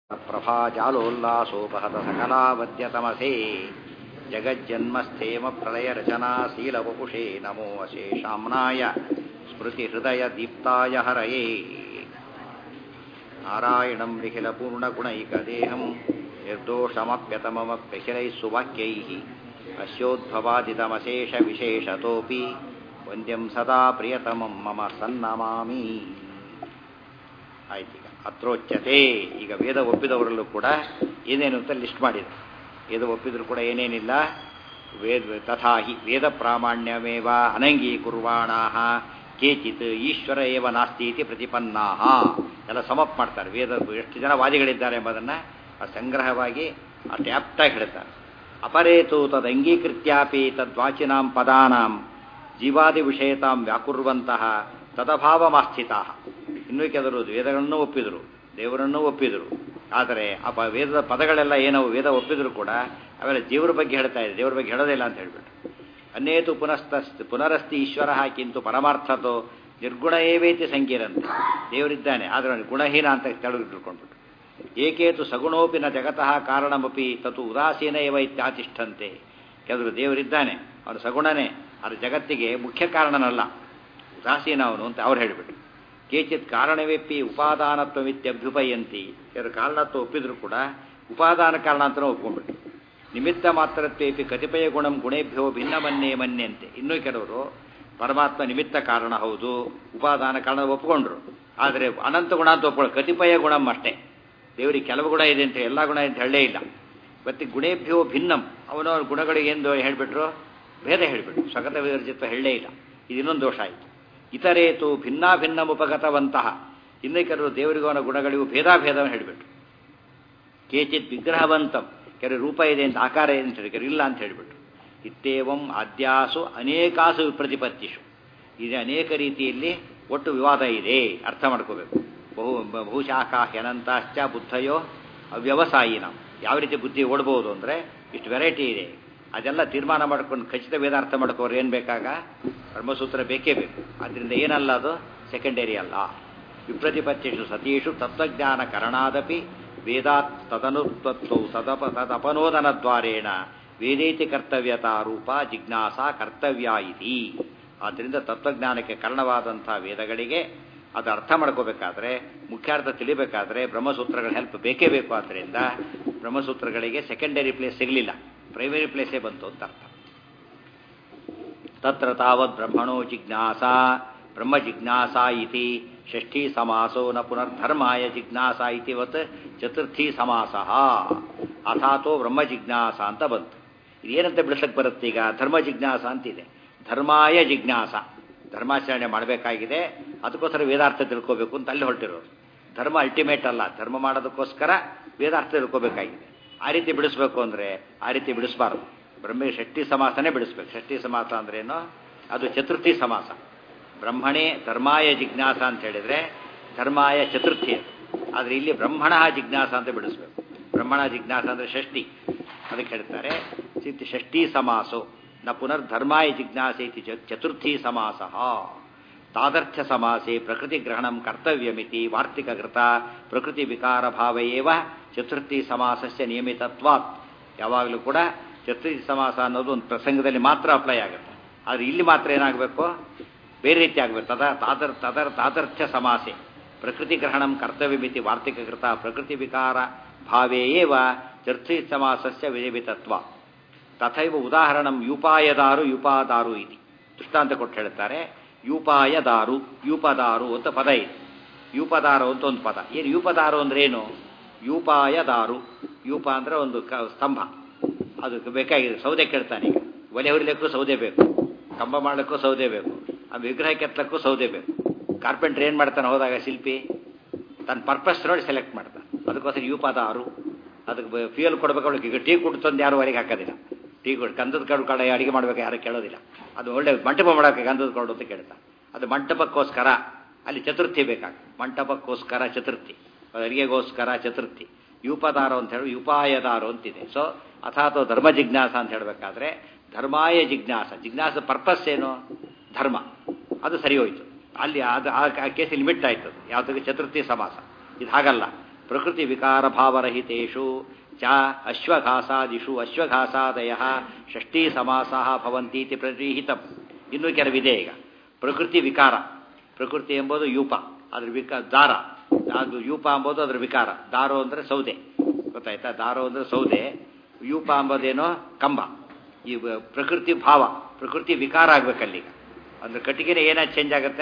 ಪ್ರಭಾಜಾಲೋಲ್ಲಾಸೋಪಹತ ಸಕಲಾವದ್ಯತಮಸೇ ಜಗಜ್ಜನ್ಮಸ್ಥೇಮ ಪ್ರಳಯರಚನಾಶೀಲವಪುಷೇ ನಮೋ ಅಶೇಷಾಮ್ನಾಯ ಸ್ಮೃತಿಹೃದಯದೀಪ್ತಾಯ ಹರಯೇ ನಾರಾಯಣಂ ನಿಖಿಲಪೂರ್ಣಗುಣೈಕದೇಹಂ ನಿರ್ದೋಷಮಪ್ಯತಮಮಪ್ಯಖಿಲೈः ಸುವಾಕ್ಯೈः ಅಸ್ಯೋದ್ಭವಾದಿತಮಶೇಷವಿಶೇಷತೋಪಿ ವಂದ್ಯಂ ಸದಾ ಪ್ರಿಯತಮಂ ಮಮ ಸನ್ನಮಾಮಿ ಆಯ್ತೀಗ ಅತ್ರೋಚ್ಯತೆ ಈಗ ವೇದ ಒಪ್ಪಿದವರಲ್ಲೂ ಕೂಡ ಏನೇನು ಅಂತ ಲಿಸ್ಟ್ ಮಾಡಿದೆ ವೇದ ಒಪ್ಪಿದ್ರು ಕೂಡ ಏನೇನಿಲ್ಲ ವೇದ ತಥಾಹಿ ವೇದ ಪ್ರಾಮಾಣ್ಯಮೇವ ಅನಂಗೀಕುರ್ವಾಣಾಹ ಕೇಚಿತ್ ಈಶ್ವರ ಏವ ನಾಸ್ತಿ ಇತಿ ಪ್ರತಿಪನ್ನಾಹ ಎಲ್ಲ ಸಮಪ್ ಮಾಡ್ತಾರೆ ವೇದ ಎಷ್ಟು ಜನ ವಾದಿಗಳಿದ್ದಾರೆ ಎಂಬುದನ್ನು ಸಂಗ್ರಹವಾಗಿ ಅಷ್ಟು ಆಪ್ಟಾಗಿ ಹೇಳ್ತಾರೆ ಅಪರೇತು ತದಂಗೀಕೃತ್ಯಾಪಿ ತದ್ವಾಚಿನಾಂ ಪದಾನಾಂ ಜೀವಾದಿ ವಿಷಯತಾಂ ವ್ಯಾಕುರ್ವಂತಹ ತದಭಾವಮಾಸ್ಥಿತಾ ಇನ್ನೂ ಕೆಲವರು ವೇದಗಳನ್ನು ಒಪ್ಪಿದರು ದೇವರನ್ನೂ ಒಪ್ಪಿದರು ಆದರೆ ಅಪ ವೇದದ ಪದಗಳೆಲ್ಲ ಏನವು ವೇದ ಒಪ್ಪಿದ್ರು ಕೂಡ ಅವೆಲ್ಲ ಜೀವರ ಬಗ್ಗೆ ಹೇಳ್ತಾ ಇದೆ ದೇವರ ಬಗ್ಗೆ ಹೇಳೋದಿಲ್ಲ ಅಂತ ಹೇಳ್ಬಿಟ್ಟು ಅನ್ನೇತು ಪುನಸ್ತ ಪುನರಸ್ತಿ ಈಶ್ವರ ಕಿಂತು ಪರಮಾರ್ಥತೋ ನಿರ್ಗುಣ ಏವೇತಿ ಸಂಕೀರಂತೆ ದೇವರಿದ್ದಾನೆ ಆದರೆ ಗುಣಹೀನ ಅಂತ ತೆಗೆದುಕೊಂಡ್ಬಿಟ್ಟು ಏಕೇತು ಸಗುಣೋಪಿ ನ ಜಗತಃ ಕಾರಣಮಪಿ ತತು ಉದಾಸೀನ ಏವ ಇತ್ಯಾತಿಷ್ಠಂತೆ ಕೆಲವರು ದೇವರಿದ್ದಾನೆ ಅವನು ಸಗುಣನೇ ಅದು ಜಗತ್ತಿಗೆ ಮುಖ್ಯ ಕಾರಣನಲ್ಲ ಉದಾಸೀನ ಅವನು ಅಂತ ಅವ್ರು ಹೇಳಿಬಿಟ್ಟು ಕೇಚಿತ್ ಕಾರಣವೇಪಿ ಉಪಾದಾನತ್ವಮಿತ್ಯಭ್ಯುಪಯಂತಿ ಕೆಲವರು ಕಾರಣತ್ವ ಒಪ್ಪಿದ್ರು ಕೂಡ ಉಪಾದಾನ ಕಾರಣ ಅಂತ ಒಪ್ಕೊಂಡ್ಬಿಟ್ಟು ನಿಮಿತ್ತ ಮಾತ್ರತ್ವೇಪಿ ಕತಿಪಯ ಗುಣಂ ಗುಣೇಭ್ಯೋ ಭಿನ್ನವನ್ನೇ ಮನ್ಯಂತೆ ಇನ್ನೂ ಕೆಲವರು ಪರಮಾತ್ಮ ನಿಮಿತ್ತ ಕಾರಣ ಹೌದು ಉಪಾದಾನ ಕಾರಣ ಒಪ್ಕೊಂಡ್ರು ಆದರೆ ಅನಂತ ಗುಣ ಅಂತ ಒಪ್ಕೊಳ್ಳೋ ಕತಿಪಯ ಗುಣಂ ಅಷ್ಟೇ ದೇವರಿಗೆ ಕೆಲವು ಗುಣ ಇದೆ ಅಂತ ಎಲ್ಲ ಗುಣ ಅಂತ ಹೇಳಲೇ ಇಲ್ಲ ಮತ್ತೆ ಗುಣೇಭ್ಯೋ ಭಿನ್ನಂ ಅವನವನ ಗುಣಗಳಿಗೆ ಎಂದು ಹೇಳಿಬಿಟ್ರು ಭೇದ ಹೇಳಿಬಿಟ್ರು ಸ್ವಗತ ವಿವರ್ಜಿತ್ವ ಹೇಳಲೇ ಇಲ್ಲ ಇದು ಇನ್ನೊಂದು ದೋಷ ಆಯಿತು ಇತರೇತು ಭಿನ್ನಾಭಿನ್ನಮುಪಗತವಂತಹ ಇನ್ನೂ ಕೆಲವರು ದೇವರಿಗೂ ಅವನ ಗುಣಗಳಿಗೂ ಭೇದಾಭೇದವನ್ನು ಹೇಳಿಬಿಟ್ರು ಕೇಚಿತ್ ವಿಗ್ರಹವಂತಂ ಕೆಲವು ರೂಪ ಇದೆ ಅಂತ ಆಕಾರ ಇದೆ ಅಂತ ಹೇಳಿ ಕೆಲವು ಇಲ್ಲ ಅಂತ ಹೇಳಿಬಿಟ್ರು ಇತ್ತೇವಂ ಅದ್ಯಾಸು ಅನೇಕಾಸು ಪ್ರತಿಪತ್ತಿಷು ಇದು ಅನೇಕ ರೀತಿಯಲ್ಲಿ ಒಟ್ಟು ವಿವಾದ ಇದೆ ಅರ್ಥ ಮಾಡ್ಕೋಬೇಕು ಬಹು ಬಹುಶಾಖಾ ಹ್ಯನಂತಾಶ್ಚ ಬುದ್ಧಯೋ ಅವ್ಯವಸಾಯಿನ ಯಾವ ರೀತಿ ಬುದ್ಧಿ ಓಡ್ಬೋದು ಅಂದರೆ ಇಷ್ಟು ವೆರೈಟಿ ಇದೆ ಅದೆಲ್ಲ ತೀರ್ಮಾನ ಮಾಡ್ಕೊಂಡು ಖಚಿತ ವೇದಾರ್ಥ ಮಾಡ್ಕೋರು ಏನು ಬೇಕಾಗ ಬ್ರಹ್ಮಸೂತ್ರ ಬೇಕೇ ಬೇಕು ಅದರಿಂದ ಏನಲ್ಲ ಅದು ಸೆಕೆಂಡರಿ ಅಲ್ಲ ವಿಪ್ರತಿಪತ್ತಿಷು ಸತೀಷು ತತ್ವಜ್ಞಾನ ಕರಣಾದಪಿ ವೇದಾತ್ ತದನುತ್ವತ್ವವು ತದಪ ತದಪನೋದನದ್ವಾರೇಣ ವೇದೇತಿ ಕರ್ತವ್ಯತಾ ರೂಪ ಜಿಜ್ಞಾಸ ಕರ್ತವ್ಯ ಇತಿ ಆದ್ದರಿಂದ ತತ್ವಜ್ಞಾನಕ್ಕೆ ಕಾರಣವಾದಂಥ ವೇದಗಳಿಗೆ ಅದು ಅರ್ಥ ಮಾಡ್ಕೋಬೇಕಾದ್ರೆ ಮುಖ್ಯಾರ್ಥ ತಿಳಿಬೇಕಾದ್ರೆ ಬ್ರಹ್ಮಸೂತ್ರಗಳ ಹೆಲ್ಪ್ ಬೇಕೇ ಬೇಕು ಆದ್ದರಿಂದ ಬ್ರಹ್ಮಸೂತ್ರಗಳಿಗೆ ಸೆಕೆಂಡರಿ ಪ್ಲೇಸ್ ಸಿಗಲಿಲ್ಲ ಪ್ರೈಮರಿ ಪ್ಲೇಸೇ ಬಂತು ಅಂತ ಅರ್ಥ ತತ್ರ ತಾವತ್ ಬ್ರಹ್ಮಣೋ ಜಿಜ್ಞಾಸ ಬ್ರಹ್ಮ ಜಿಜ್ಞಾಸ ಇತಿ ಷಷ್ಠಿ ಸಮಾಸೋ ನ ಪುನರ್ಧರ್ಮಾಯ ಜಿಜ್ಞಾಸ ಇತಿವತ್ ಚತುರ್ಥಿ ಸಮಾಸ ಅಥಾತೋ ಬ್ರಹ್ಮ ಜಿಜ್ಞಾಸ ಅಂತ ಬಂತು ಇದೇನಂತ ಬಿಡಿಸಕ್ಕೆ ಬರುತ್ತೆ ಈಗ ಧರ್ಮ ಜಿಜ್ಞಾಸ ಅಂತಿದೆ ಧರ್ಮಾಯ ಜಿಜ್ಞಾಸ ಧರ್ಮಾಚರಣೆ ಮಾಡಬೇಕಾಗಿದೆ ಅದಕ್ಕೋಸ್ಕರ ವೇದಾರ್ಥ ತಿಳ್ಕೋಬೇಕು ಅಂತ ಅಲ್ಲಿ ಹೊರಟಿರೋರು ಧರ್ಮ ಅಲ್ಟಿಮೇಟ್ ಅಲ್ಲ ಧರ್ಮ ಮಾಡೋದಕ್ಕೋಸ್ಕರ ವೇದಾರ್ಥ ತಿಳ್ಕೋಬೇಕಾಗಿದೆ ಆ ರೀತಿ ಬಿಡಿಸ್ಬೇಕು ಅಂದರೆ ಆ ರೀತಿ ಬಿಡಿಸಬಾರ್ದು ಬ್ರಹ್ಮ ಷಷ್ಠಿ ಸಮಾಸನೇ ಬಿಡಿಸ್ಬೇಕು ಷಷ್ಠಿ ಸಮಾಸ ಅಂದ್ರೇನು ಅದು ಚತುರ್ಥಿ ಸಮಾಸ ಬ್ರಹ್ಮಣೇ ಧರ್ಮಾಯ ಜಿಜ್ಞಾಸ ಅಂತ ಹೇಳಿದರೆ ಧರ್ಮಾಯ ಚತುರ್ಥಿ ಅದು ಆದರೆ ಇಲ್ಲಿ ಬ್ರಹ್ಮಣ ಜಿಜ್ಞಾಸ ಅಂತ ಬಿಡಿಸ್ಬೇಕು ಬ್ರಹ್ಮಣ ಜಿಜ್ಞಾಸ ಅಂದರೆ ಷಷ್ಠಿ ಅದಕ್ಕೆ ಹೇಳ್ತಾರೆ ಷಷ್ಠಿ ಸಮಾಸೋ ನ ಪುನರ್ಧರ್ಮಾಯ ಜಿಜ್ಞಾಸೆ ಇತಿ ಚತುರ್ಥಿ ಸಮಾಸ ತಾದರ್ಥ್ಯ ಸಮಾಸೆ ಪ್ರಕೃತಿ ಗ್ರಹಣಂ ಕರ್ತವ್ಯಮಿತಿ ವಾರ್ತಿಕೃತ ಪ್ರಕೃತಿ ವಿಕಾರ ಭಾವಯೇವ ಚತುರ್ಥಿ ಸಮಾಸಸ್ಯ ನಿಯಮಿತತ್ವಾತ್ ಯಾವಾಗಲೂ ಕೂಡ ಚತುರ್ಥಿ ಸಮಾಸ ಅನ್ನೋದು ಒಂದು ಪ್ರಸಂಗದಲ್ಲಿ ಮಾತ್ರ ಅಪ್ಲೈ ಆಗುತ್ತೆ ಆದರೆ ಇಲ್ಲಿ ಮಾತ್ರ ಏನಾಗಬೇಕು ಬೇರೆ ರೀತಿ ಆಗಬೇಕು ತದ ತಾದರ್ ತದರ್ ತಾದರ್ಥ್ಯ ಸಮಾಸೆ ಪ್ರಕೃತಿ ಗ್ರಹಣಂ ಕರ್ತವ್ಯಮಿತಿ ವಾರ್ತಿಕೃತ ಪ್ರಕೃತಿ ವಿಕಾರ ಭಾವೇಯೇವ ಚತುರ್ಥಿ ಸಮಾಸಸ್ಯ ವಿನಿಮಿತತ್ವ ತಥೈವ ಉದಾಹರಣಂ ಯೂಪಾಯದಾರು ಯೂಪಾದಾರು ಇತಿ ದೃಷ್ಟಾಂತ ಕೊಟ್ಟು ಹೇಳ್ತಾರೆ ಯೂಪಾಯದಾರು ಯೂಪದಾರು ಅಂತ ಪದ ಇದೆ ಯೂಪದಾರು ಅಂತ ಒಂದು ಪದ ಏನು ಯೂಪದಾರು ಅಂದ್ರೆ ಏನು ಯೂಪಾಯದಾರು ಯೂಪ ಅಂದ್ರೆ ಒಂದು ಕ ಸ್ತಂಭ ಅದು ಬೇಕಾಗಿದೆ ಸೌದೆ ಕೇಳ್ತಾನೆ ಈಗ ಒಲೆ ಹೊರಿಲಿಕ್ಕೂ ಸೌದೆ ಬೇಕು ಕಂಬ ಮಾಡಲಿಕ್ಕೂ ಸೌದೆ ಬೇಕು ಆ ವಿಗ್ರಹ ಕೆತ್ತಲಕ್ಕೂ ಸೌದೆ ಬೇಕು ಕಾರ್ಪೆಂಟ್ರ್ ಏನು ಮಾಡ್ತಾನೆ ಹೋದಾಗ ಶಿಲ್ಪಿ ತನ್ನ ಪರ್ಪಸ್ ನೋಡಿ ಸೆಲೆಕ್ಟ್ ಮಾಡ್ತಾನೆ ಅದಕ್ಕೋಸ್ಕರ ಯೂಪದಾರು ಅದಕ್ಕೆ ಫ್ಯೂಯಲ್ ಕೊಡ್ಬೇಕು ಈಗ ಟೀ ಕುಡ್ತಂದು ಯಾರು ಹೊರಗೆ ಹಾಕೋದಿಲ್ಲ ಟೀ ಕೊಡು ಗಂಧದ ಕಡು ಕಡೆ ಅಡುಗೆ ಮಾಡ್ಬೇಕು ಯಾರು ಕೇಳೋದಿಲ್ಲ ಅದು ಒಳ್ಳೆ ಮಂಟಪ ಮಾಡೋಕೆ ಗಂಧದ ಕಡು ಅಂತ ಕೇಳ್ತಾರೆ ಅದು ಮಂಟಪಕ್ಕೋಸ್ಕರ ಅಲ್ಲಿ ಚತುರ್ಥಿ ಬೇಕಾಗ ಮಂಟಪಕ್ಕೋಸ್ಕರ ಚತುರ್ಥಿ ಅರಿಗೆಗೋಸ್ಕರ ಚತುರ್ಥಿ ಯೂಪದಾರು ಅಂತ ಹೇಳಿ ಯುಪಾಯದಾರು ಅಂತಿದೆ ಸೊ ಅಥಾತೋ ಧರ್ಮ ಜಿಜ್ಞಾಸ ಅಂತ ಹೇಳಬೇಕಾದ್ರೆ ಧರ್ಮಾಯ ಜಿಜ್ಞಾಸ ಜಿಜ್ಞಾಸ ಪರ್ಪಸ್ ಏನು ಧರ್ಮ ಅದು ಸರಿ ಹೋಯ್ತು ಅಲ್ಲಿ ಅದು ಆ ಕೇಸ್ ಲಿಮಿಟ್ ಆಯ್ತು ಯಾವುದಕ್ಕೆ ಚತುರ್ಥಿ ಸಮಾಸ ಇದು ಹಾಗಲ್ಲ ಪ್ರಕೃತಿ ವಿಕಾರ ಭಾವರಹಿತೇಷು ಚ ಅಶ್ವಘಾಸಾದಿಷು ಅಶ್ವಘಾಸಾದಯ ಷಷ್ಠೀ ಸಮಾಸಾ ಭವಂತೀತಿ ಪ್ರತಿಹಿತಂ ಇನ್ನೂ ಕೆಲವಿದೆ ಈಗ ಪ್ರಕೃತಿ ವಿಕಾರ ಪ್ರಕೃತಿ ಎಂಬುದು ಯೂಪ ಅದ್ರ ವಿಕ ದಾರ ಅದು ಯೂಪ ಎಂಬುದು ಅದ್ರ ವಿಕಾರ ದಾರೋ ಅಂದರೆ ಸೌದೆ ಗೊತ್ತಾಯ್ತಾ ದಾರೋ ಅಂದರೆ ಸೌದೆ ಯೂಪ ಎಂಬುದೇನೋ ಕಂಬ ಈ ವ- ಪ್ರಕೃತಿ ಭಾವ ಪ್ರಕೃತಿ ವಿಕಾರ ಆಗ್ಬೇಕಲ್ಲಿ ಅಂದ್ರೆ ಕಟ್ಟಿಗೆನೇ ಏನಾದ್ರು ಚೇಂಜ್ ಆಗುತ್ತೆ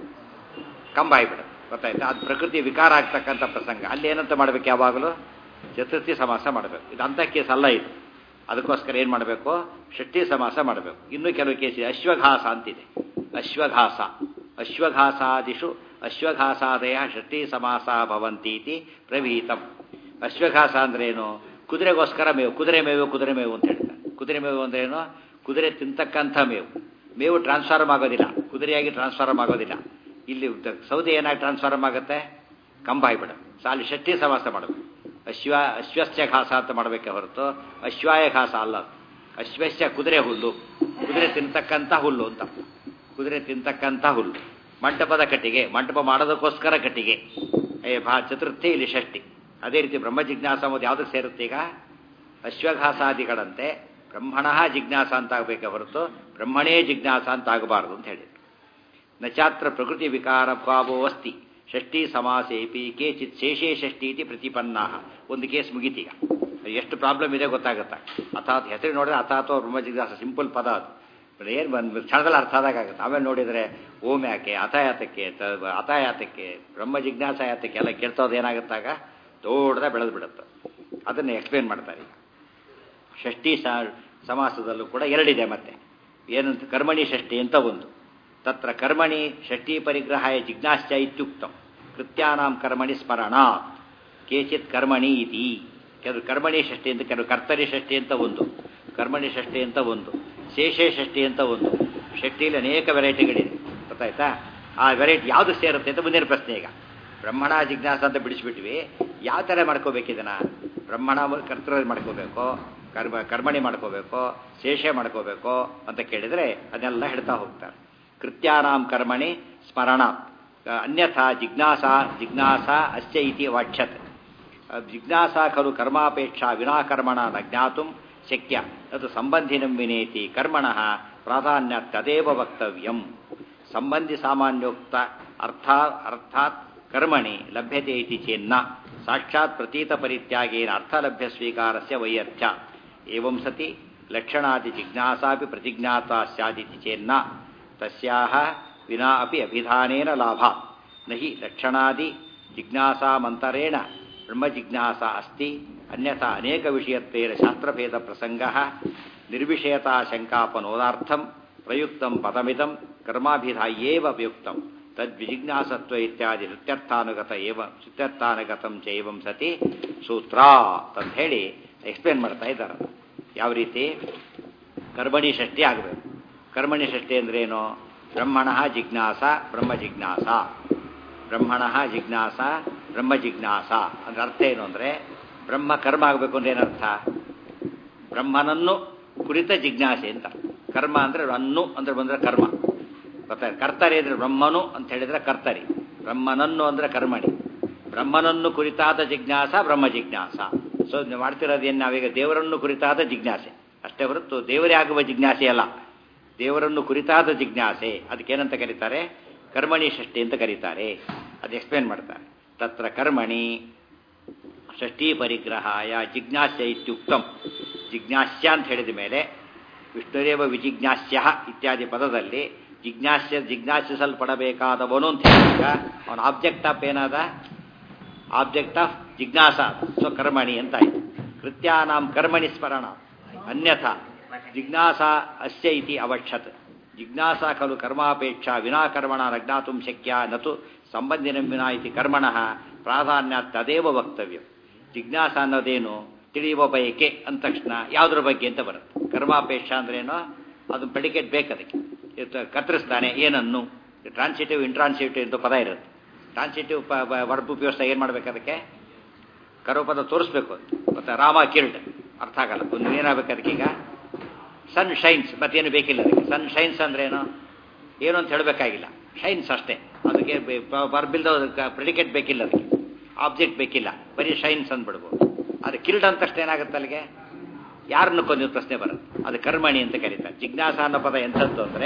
ಕಂಬ ಆಗಿಬಿಡುತ್ತೆ ಗೊತ್ತಾಯ್ತಾ ಅದು ಪ್ರಕೃತಿ ವಿಕಾರ ಆಗ್ತಕ್ಕಂಥ ಪ್ರಸಂಗ ಅಲ್ಲಿ ಏನಂತ ಮಾಡ್ಬೇಕು ಯಾವಾಗಲೂ ಚತುರ್ಥಿ ಸಮಾಸ ಮಾಡಬೇಕು ಇದು ಅಂಥ ಕೇಸ್ ಅಲ್ಲ ಇದು ಅದಕ್ಕೋಸ್ಕರ ಏನು ಮಾಡಬೇಕು ಷಷ್ಠಿ ಸಮಾಸ ಮಾಡಬೇಕು ಇನ್ನೂ ಕೆಲವು ಕೇಸ್ ಇದೆ ಅಶ್ವಘಾಸ ಅಂತಿದೆ ಅಶ್ವಘಾಸ ಅಶ್ವಘಾಸಾದಿಷು ಅಶ್ವಘಾಸಾದಯ ಷಷ್ಠಿ ಸಮಾಸ ಭವಂತೀತಿ ಪ್ರವೀತಂ ಅಶ್ವಘಾಸ ಅಂದ್ರೇನು ಕುದುರೆಗೋಸ್ಕರ ಮೇವು ಕುದುರೆ ಮೇವು ಕುದುರೆ ಮೇವು ಅಂತ ಹೇಳ್ತಾರೆ ಕುದುರೆ ಮೇವು ಅಂದ್ರೇನು ಕುದುರೆ ತಿಂತಕ್ಕಂಥ ಮೇವು ಮೇವು ಟ್ರಾನ್ಸ್ಫಾರ್ಮ್ ಆಗೋದಿಲ್ಲ ಕುದುರೆಯಾಗಿ ಟ್ರಾನ್ಸ್ಫಾರ್ಮ್ ಆಗೋದಿಲ್ಲ ಇಲ್ಲಿ ದ- ಸೌದೆ ಏನಾಗಿ ಟ್ರಾನ್ಸ್ಫಾರ್ಮ್ ಆಗುತ್ತೆ ಕಂಬ ಆಗಿಬಿಡ ಸೊ ಅಲ್ಲಿ ಷಷ್ಠಿ ಸಮಾಸ ಮಾಡಬೇಕು ಅಶ್ವ ಅಶ್ವಸ್ಯ ಘಾಸ ಅಂತ ಮಾಡಬೇಕೆ ಹೊರತು ಅಶ್ವಾಯ ಘಾಸ ಅಲ್ಲ ಅದು. ಅಶ್ವಸ್ಯ ಕುದುರೆ ಹುಲ್ಲು ಕುದುರೆ ತಿಂತಕ್ಕಂಥ ಹುಲ್ಲು ಅಂತ ಕುದುರೆ ತಿಂತಕ್ಕಂಥ ಹುಲ್ಲು ಮಂಟಪದ ಕಟ್ಟಿಗೆ ಮಂಟಪ ಮಾಡೋದಕ್ಕೋಸ್ಕರ ಕಟ್ಟಿಗೆ ಏ ಭಾ ಚತುರ್ಥಿ ಇಲ್ಲಿ ಷಷ್ಠಿ ಅದೇ ರೀತಿ ಬ್ರಹ್ಮ ಜಿಜ್ಞಾಸ ಅನ್ನೋದು ಯಾವುದಕ್ಕೆ ಸೇರುತ್ತೆ ಈಗ ಅಶ್ವಘಾಸಾದಿಗಳಂತೆ ಬ್ರಹ್ಮಣ ಜಿಜ್ಞಾಸ ಅಂತ ಆಗಬೇಕೆ ಹೊರತು ಬ್ರಹ್ಮಣೇ ಜಿಜ್ಞಾಸ ಅಂತ ಆಗಬಾರದು ಅಂತ ಹೇಳಿದ್ರು ನಚಾತ್ರ ಪ್ರಕೃತಿ ವಿಕಾರ ಭಾವೋ ಅಸ್ತಿ ಷಷ್ಠಿ ಸಮಾಸೇಪಿ ಕೇಚಿತ್ ಶೇಷೇ ಷಷ್ಠಿ ಇತಿ ಪ್ರತಿಪನ್ನಾ ಒಂದು ಕೇಸ್ ಮುಗೀತೀಗ ಎಷ್ಟು ಪ್ರಾಬ್ಲಮ್ ಇದೆ ಗೊತ್ತಾಗುತ್ತಾ ಅಥಾತ್ ಹೆಸರು ನೋಡಿದ್ರೆ ಅಥಾತ್ ಬ್ರಹ್ಮ ಜಿಜ್ಞಾಸ ಸಿಂಪಲ್ ಪದ ಅದು ಏನು ಬಂದು ಕ್ಷಣದಲ್ಲಿ ಅರ್ಥ ಆದಾಗುತ್ತೆ ಆಮೇಲೆ ನೋಡಿದರೆ ಓಂ ಯಾಕೆ ಅಥಯಾತಕ್ಕೆ ತ- ಅಥಯಾತಕ್ಕೆ ಬ್ರಹ್ಮ ಜಿಜ್ಞಾಸ ಯಾತಕ್ಕೆ ಎಲ್ಲ ಕೇಳ್ತೋದು ಏನಾಗುತ್ತಾಗ ದೊಡ್ಡದ ಬೆಳೆದು ಬಿಡುತ್ತೆ ಅದನ್ನು ಎಕ್ಸ್ಪ್ಲೇನ್ ಮಾಡ್ತಾರೆ ಈಗ ಷಷ್ಠಿ ಸ- ಸಮಾಸದಲ್ಲೂ ಕೂಡ ಎರಡಿದೆ ಮತ್ತೆ ಏನಂತ ಕರ್ಮಣಿ ಷಷ್ಠಿ ಅಂತ ಒಂದು ತತ್ರ ಕರ್ಮಣಿ ಷಷ್ಠಿ ಪರಿಗ್ರಹಾಯ ಜಿಜ್ಞಾಶ್ಚ ಇತ್ಯುಕ್ತಂ ಕೃತ್ಯಾನಾಂ ಕರ್ಮಣಿ ಸ್ಮರಣಾತ್ ಕೇಚಿತ್ ಕರ್ಮಣಿ ಇತಿ ಕೆಲವು ಕರ್ಮಣಿ ಷಷ್ಠಿ ಅಂತ ಕೆಲವು ಕರ್ತರಿ ಷಷ್ಠಿ ಅಂತ ಒಂದು ಕರ್ಮಣಿ ಷಷ್ಠಿ ಅಂತ ಒಂದು ಶೇಷೇ ಷಷ್ಠಿ ಅಂತ ಒಂದು ಷಷ್ಠಿಯಲ್ಲಿ ಅನೇಕ ವೆರೈಟಿಗಳಿದೆ ಗೊತ್ತಾಯ್ತಾ ಆ ವೆರೈಟಿ ಯಾವುದು ಸೇರುತ್ತೆ ಅಂತ ಮುಂದಿನ ಪ್ರಶ್ನೆ ಈಗ ಬ್ರಹ್ಮಣ ಜಿಜ್ಞಾಸ ಅಂತ ಬಿಡಿಸ್ಬಿಟ್ವಿ ಯಾವ ಥರ ಮಾಡ್ಕೋಬೇಕಿದನ್ನ ಬ್ರಹ್ಮಣ ಕರ್ತೃ ಮಾಡ್ಕೋಬೇಕು ಕರ್ಮ ಕರ್ಮಣಿ ಮಾಡ್ಕೋಬೇಕು ಶೇಷ ಮಾಡ್ಕೋಬೇಕು ಅಂತ ಕೇಳಿದರೆ ಅದನ್ನೆಲ್ಲ ಹೇಳ್ತಾ ಹೋಗ್ತಾರೆ ಕೃತ್ಯಾನಾಂ ಕರ್ಮಣಿ ಸ್ಮರಣ ಅನ್ಯಥಾ ಜಿಜ್ಞಾಸ ಜಿಜ್ಞಾಸ ಅಸ್ಯ ಇತಿ ವಾಚ್ಯತೆ ಜಿಜ್ಞಾಸ ಖಲು ಕರ್ಮಾಪೇಕ್ಷಾ ವಿನಾ ಕರ್ಮಣ ನ ಜ್ಞಾತು ಶಕ್ಯ ಅದು ಸಂಬಂಧಿನಂ ವಿನೇತಿ ಕರ್ಮಣ ಪ್ರಾಧಾನ್ಯ ತದೇವ ವಕ್ತವ್ಯಂ ಸಂಬಂಧಿ ಸಾಮಾನ್ಯೋಕ್ತ ಅರ್ಥ ಅರ್ಥಾತ್ ಕರ್ಮಣಿ ಲಭ್ಯತೆ ಇತಿ ಚೇನ್ನ ಸಾಕ್ಷಾತ್ ಪ್ರತೀತ ಪರಿತ್ಯಾಗೇನ ಅರ್ಥಲಭ್ಯ ಸ್ವೀಕಾರಸ್ಯ ವೈಯರ್ಥ್ಯ ಏವಂ ಸತಿ ಲಕ್ಷಣಾದಿ ಜಿಜ್ಞಾಸಾಪಿ ಪ್ರತಿಜ್ಞಾತಾ ಸ್ಯಾದಿತಿ ಚೇನ್ನ ತಸ್ಯಾಹ ವಿನಾ ಅಪಿ ಅಭಿಧಾನೇನ ಲಾಭಾತ್ ನಹಿ ಲಕ್ಷಣಾದಿ ಜಿಜ್ಞಾಸಾಮಂತರೇಣ ಬ್ರಹ್ಮಜಿಜ್ಞಾಸ ಅಸ್ತಿ ಅನ್ಯಥಾ ಅನೇಕ ವಿಷಯತ್ವೇನ ಶಾಸ್ತ್ರಭೇದ ಪ್ರಸಂಗ ನಿರ್ವಿಷಯತಾ ಶಂಕಾಪನೋದಾರ್ಥಂ ಪ್ರಯುಕ್ತಂ ಪದಮಿದಂ ಕರ್ಮಾಭಿಧಾಯೇವ ಉಪಯುಕ್ತಂ ತದ್ವಿಜಿಜ್ಞಾಸತ್ವ ಇತ್ಯಾದಿ ನೃತ್ಯರ್ಥಾನುಗತ ಏವ ನೃತ್ಯರ್ಥಾನುಗತಂ ಚೈವಂ ಸತಿ ಸೂತ್ರ ಅಂತ ಹೇಳಿ ಎಕ್ಸ್ಪ್ಲೇನ್ ಮಾಡ್ತಾ ಇದ್ದಾರೆ ಯಾವ ರೀತಿ ಕರ್ಮಣಿ ಷಷ್ಠಿ ಆಗಬೇಕು ಕರ್ಮಣಿ ಷಷ್ಠಿ ಅಂದ್ರೇನು ಬ್ರಹ್ಮಣ ಜಿಜ್ಞಾಸ ಬ್ರಹ್ಮ ಜಿಜ್ಞಾಸ ಬ್ರಹ್ಮಣ ಜಿಜ್ಞಾಸ ಬ್ರಹ್ಮ ಜಿಜ್ಞಾಸ ಅಂದ್ರೆ ಅರ್ಥ ಏನು ಅಂದರೆ ಬ್ರಹ್ಮ ಕರ್ಮ ಆಗಬೇಕು ಅಂದ್ರೆ ಏನರ್ಥ ಬ್ರಹ್ಮನನ್ನು ಕುರಿತ ಜಿಜ್ಞಾಸೆ ಅಂತ ಕರ್ಮ ಅಂದ್ರೆ ಅನ್ನು ಅಂದ್ರೆ ಬಂದ್ರೆ ಕರ್ಮ ಗೊತ್ತಾಯ್ತು ಕರ್ತರಿ ಅಂದ್ರೆ ಬ್ರಹ್ಮನು ಅಂತ ಹೇಳಿದ್ರೆ ಕರ್ತರಿ ಬ್ರಹ್ಮನನ್ನು ಅಂದ್ರೆ ಕರ್ಮಣಿ ಬ್ರಹ್ಮನನ್ನು ಕುರಿತಾದ ಜಿಜ್ಞಾಸ ಬ್ರಹ್ಮ ಜಿಜ್ಞಾಸ ಸೊ ನೀವು ಮಾಡ್ತಿರೋದೇನು ನಾವೀಗ ದೇವರನ್ನು ಕುರಿತಾದ ಜಿಜ್ಞಾಸೆ ಅಷ್ಟೇ ಹೊರತು ದೇವರೇ ಆಗುವ ಜಿಜ್ಞಾಸೆ ಅಲ್ಲ ದೇವರನ್ನು ಕುರಿತಾದ ಜಿಜ್ಞಾಸೆ ಅದಕ್ಕೇನಂತ ಕರೀತಾರೆ ಕರ್ಮಣಿ ಷಷ್ಠಿ ಅಂತ ಕರೀತಾರೆ ಅದು ಎಕ್ಸ್ಪ್ಲೇನ್ ಮಾಡ್ತಾರೆ ತತ್ರ ಕರ್ಮಣಿ ಷಷ್ಠಿ ಪರಿಗ್ರಹಾಯ ಜಿಜ್ಞಾಸ್ಯ ಇತ್ಯುಕ್ತಂ ಜಿಜ್ಞಾಸ್ಯ ಅಂತ ಹೇಳಿದ ಮೇಲೆ ವಿಷ್ಣುರೇವ ವಿಜಿಜ್ಞಾಸ್ಯ ಇತ್ಯಾದಿ ಪದದಲ್ಲಿ ಜಿಜ್ಞಾಸ್ಯ ಜಿಜ್ಞಾಸಿಸಲ್ಪಡಬೇಕಾದವನು ಅಂತ ಹೇಳಿದಾಗ ಅವನ ಆಬ್ಜೆಕ್ಟ್ ಆಫ್ ಏನಾದ ಆಬ್ಜೆಕ್ಟ್ ಆಫ್ ಜಿಜ್ಞಾಸ ಸೊ ಕರ್ಮಣಿ ಅಂತ ಆಯ್ತು ಕೃತ್ಯಾನಾಂ ಕರ್ಮಣಿ ಸ್ಮರಣ ಅನ್ಯಥಾ ಜಿಜ್ಞಾಸ ಅಸ್ಯ ಇತಿ ಅವಕ್ಷತ್ ಜಿಜ್ಞಾಸ ಖಲು ಕರ್ಮಾಪೇಕ್ಷಾ ವಿನಾ ಕರ್ಮಣ ನ ಜ್ಞಾತು ಶಕ್ಯ ನತು ಸಂಬಂಧಿನ ವಿನಾ ಇತಿ ಕರ್ಮಣ ಪ್ರಾಧಾನ್ಯ ತದೇವ ವಕ್ತವ್ಯ ಜಿಜ್ಞಾಸ ಅನ್ನೋದೇನು ತಿಳಿಯುವ ಬಯಕೆ ಅಂದ ತಕ್ಷಣ ಯಾವುದ್ರ ಬಗ್ಗೆ ಅಂತ ಬರುತ್ತೆ ಕರ್ಮಾಪೇಕ್ಷ ಅಂದ್ರೇನು ಅದು ಪ್ರೆಡಿಕೇಟ್ ಬೇಕು ಅದಕ್ಕೆ ಇವತ್ತು ಕತ್ತರಿಸ್ತಾನೆ ಏನನ್ನು ಟ್ರಾನ್ಸಿಟಿವ್ ಇಂಟ್ರಾನ್ಸಿಟಿವ್ ಅಂತ ಪದ ಇರುತ್ತೆ ಟ್ರಾನ್ಸಿಟಿವ್ ವರ್ಬ್ ಉಪಯೋಗಿಸ್ತಾ ಏನು ಮಾಡ್ಬೇಕು ಅದಕ್ಕೆ ಕರ್ಮಪದ ತೋರಿಸ್ಬೇಕು ಮತ್ತೆ ರಾಮ ಕಿರ್ಡ್ ಅರ್ಥ ಆಗಲ್ಲ ಒಂದು ಏನಾಗಬೇಕು ಅದಕ್ಕೆ ಈಗ ಸನ್ ಶೈನ್ಸ್ ಮತ್ತೇನು ಬೇಕಿಲ್ಲ ಅದಕ್ಕೆ ಸನ್ ಶೈನ್ಸ್ ಅಂದ್ರೇನು ಏನು ಅಂತ ಹೇಳಬೇಕಾಗಿಲ್ಲ ಶೈನ್ಸ್ ಅಷ್ಟೇ ಅದಕ್ಕೆ ಬರ್ಬಿಲ್ದ ಪ್ರೆಡಿಕೇಟ್ ಬೇಕಿಲ್ಲ ಅದಕ್ಕೆ ಆಬ್ಜೆಕ್ಟ್ ಬೇಕಿಲ್ಲ ಬರೀ ಶೈನ್ಸ್ ಅಂದ್ಬಿಡ್ಬೋದು ಅದು ಕಿರೀಟ ಅಂತ ತಕ್ಷಣ ಏನಾಗುತ್ತೆ ಅಲ್ಲಿಗೆ ಯಾರನ್ನು ಕೊಂದು ಪ್ರಶ್ನೆ ಬರುತ್ತೆ ಅದು ಕರ್ಮಣಿ ಅಂತ ಕರೀತಾರೆ ಜಿಜ್ಞಾಸ ಅನ್ನೋ ಪದ ಎಂಥದ್ದು ಅಂದರೆ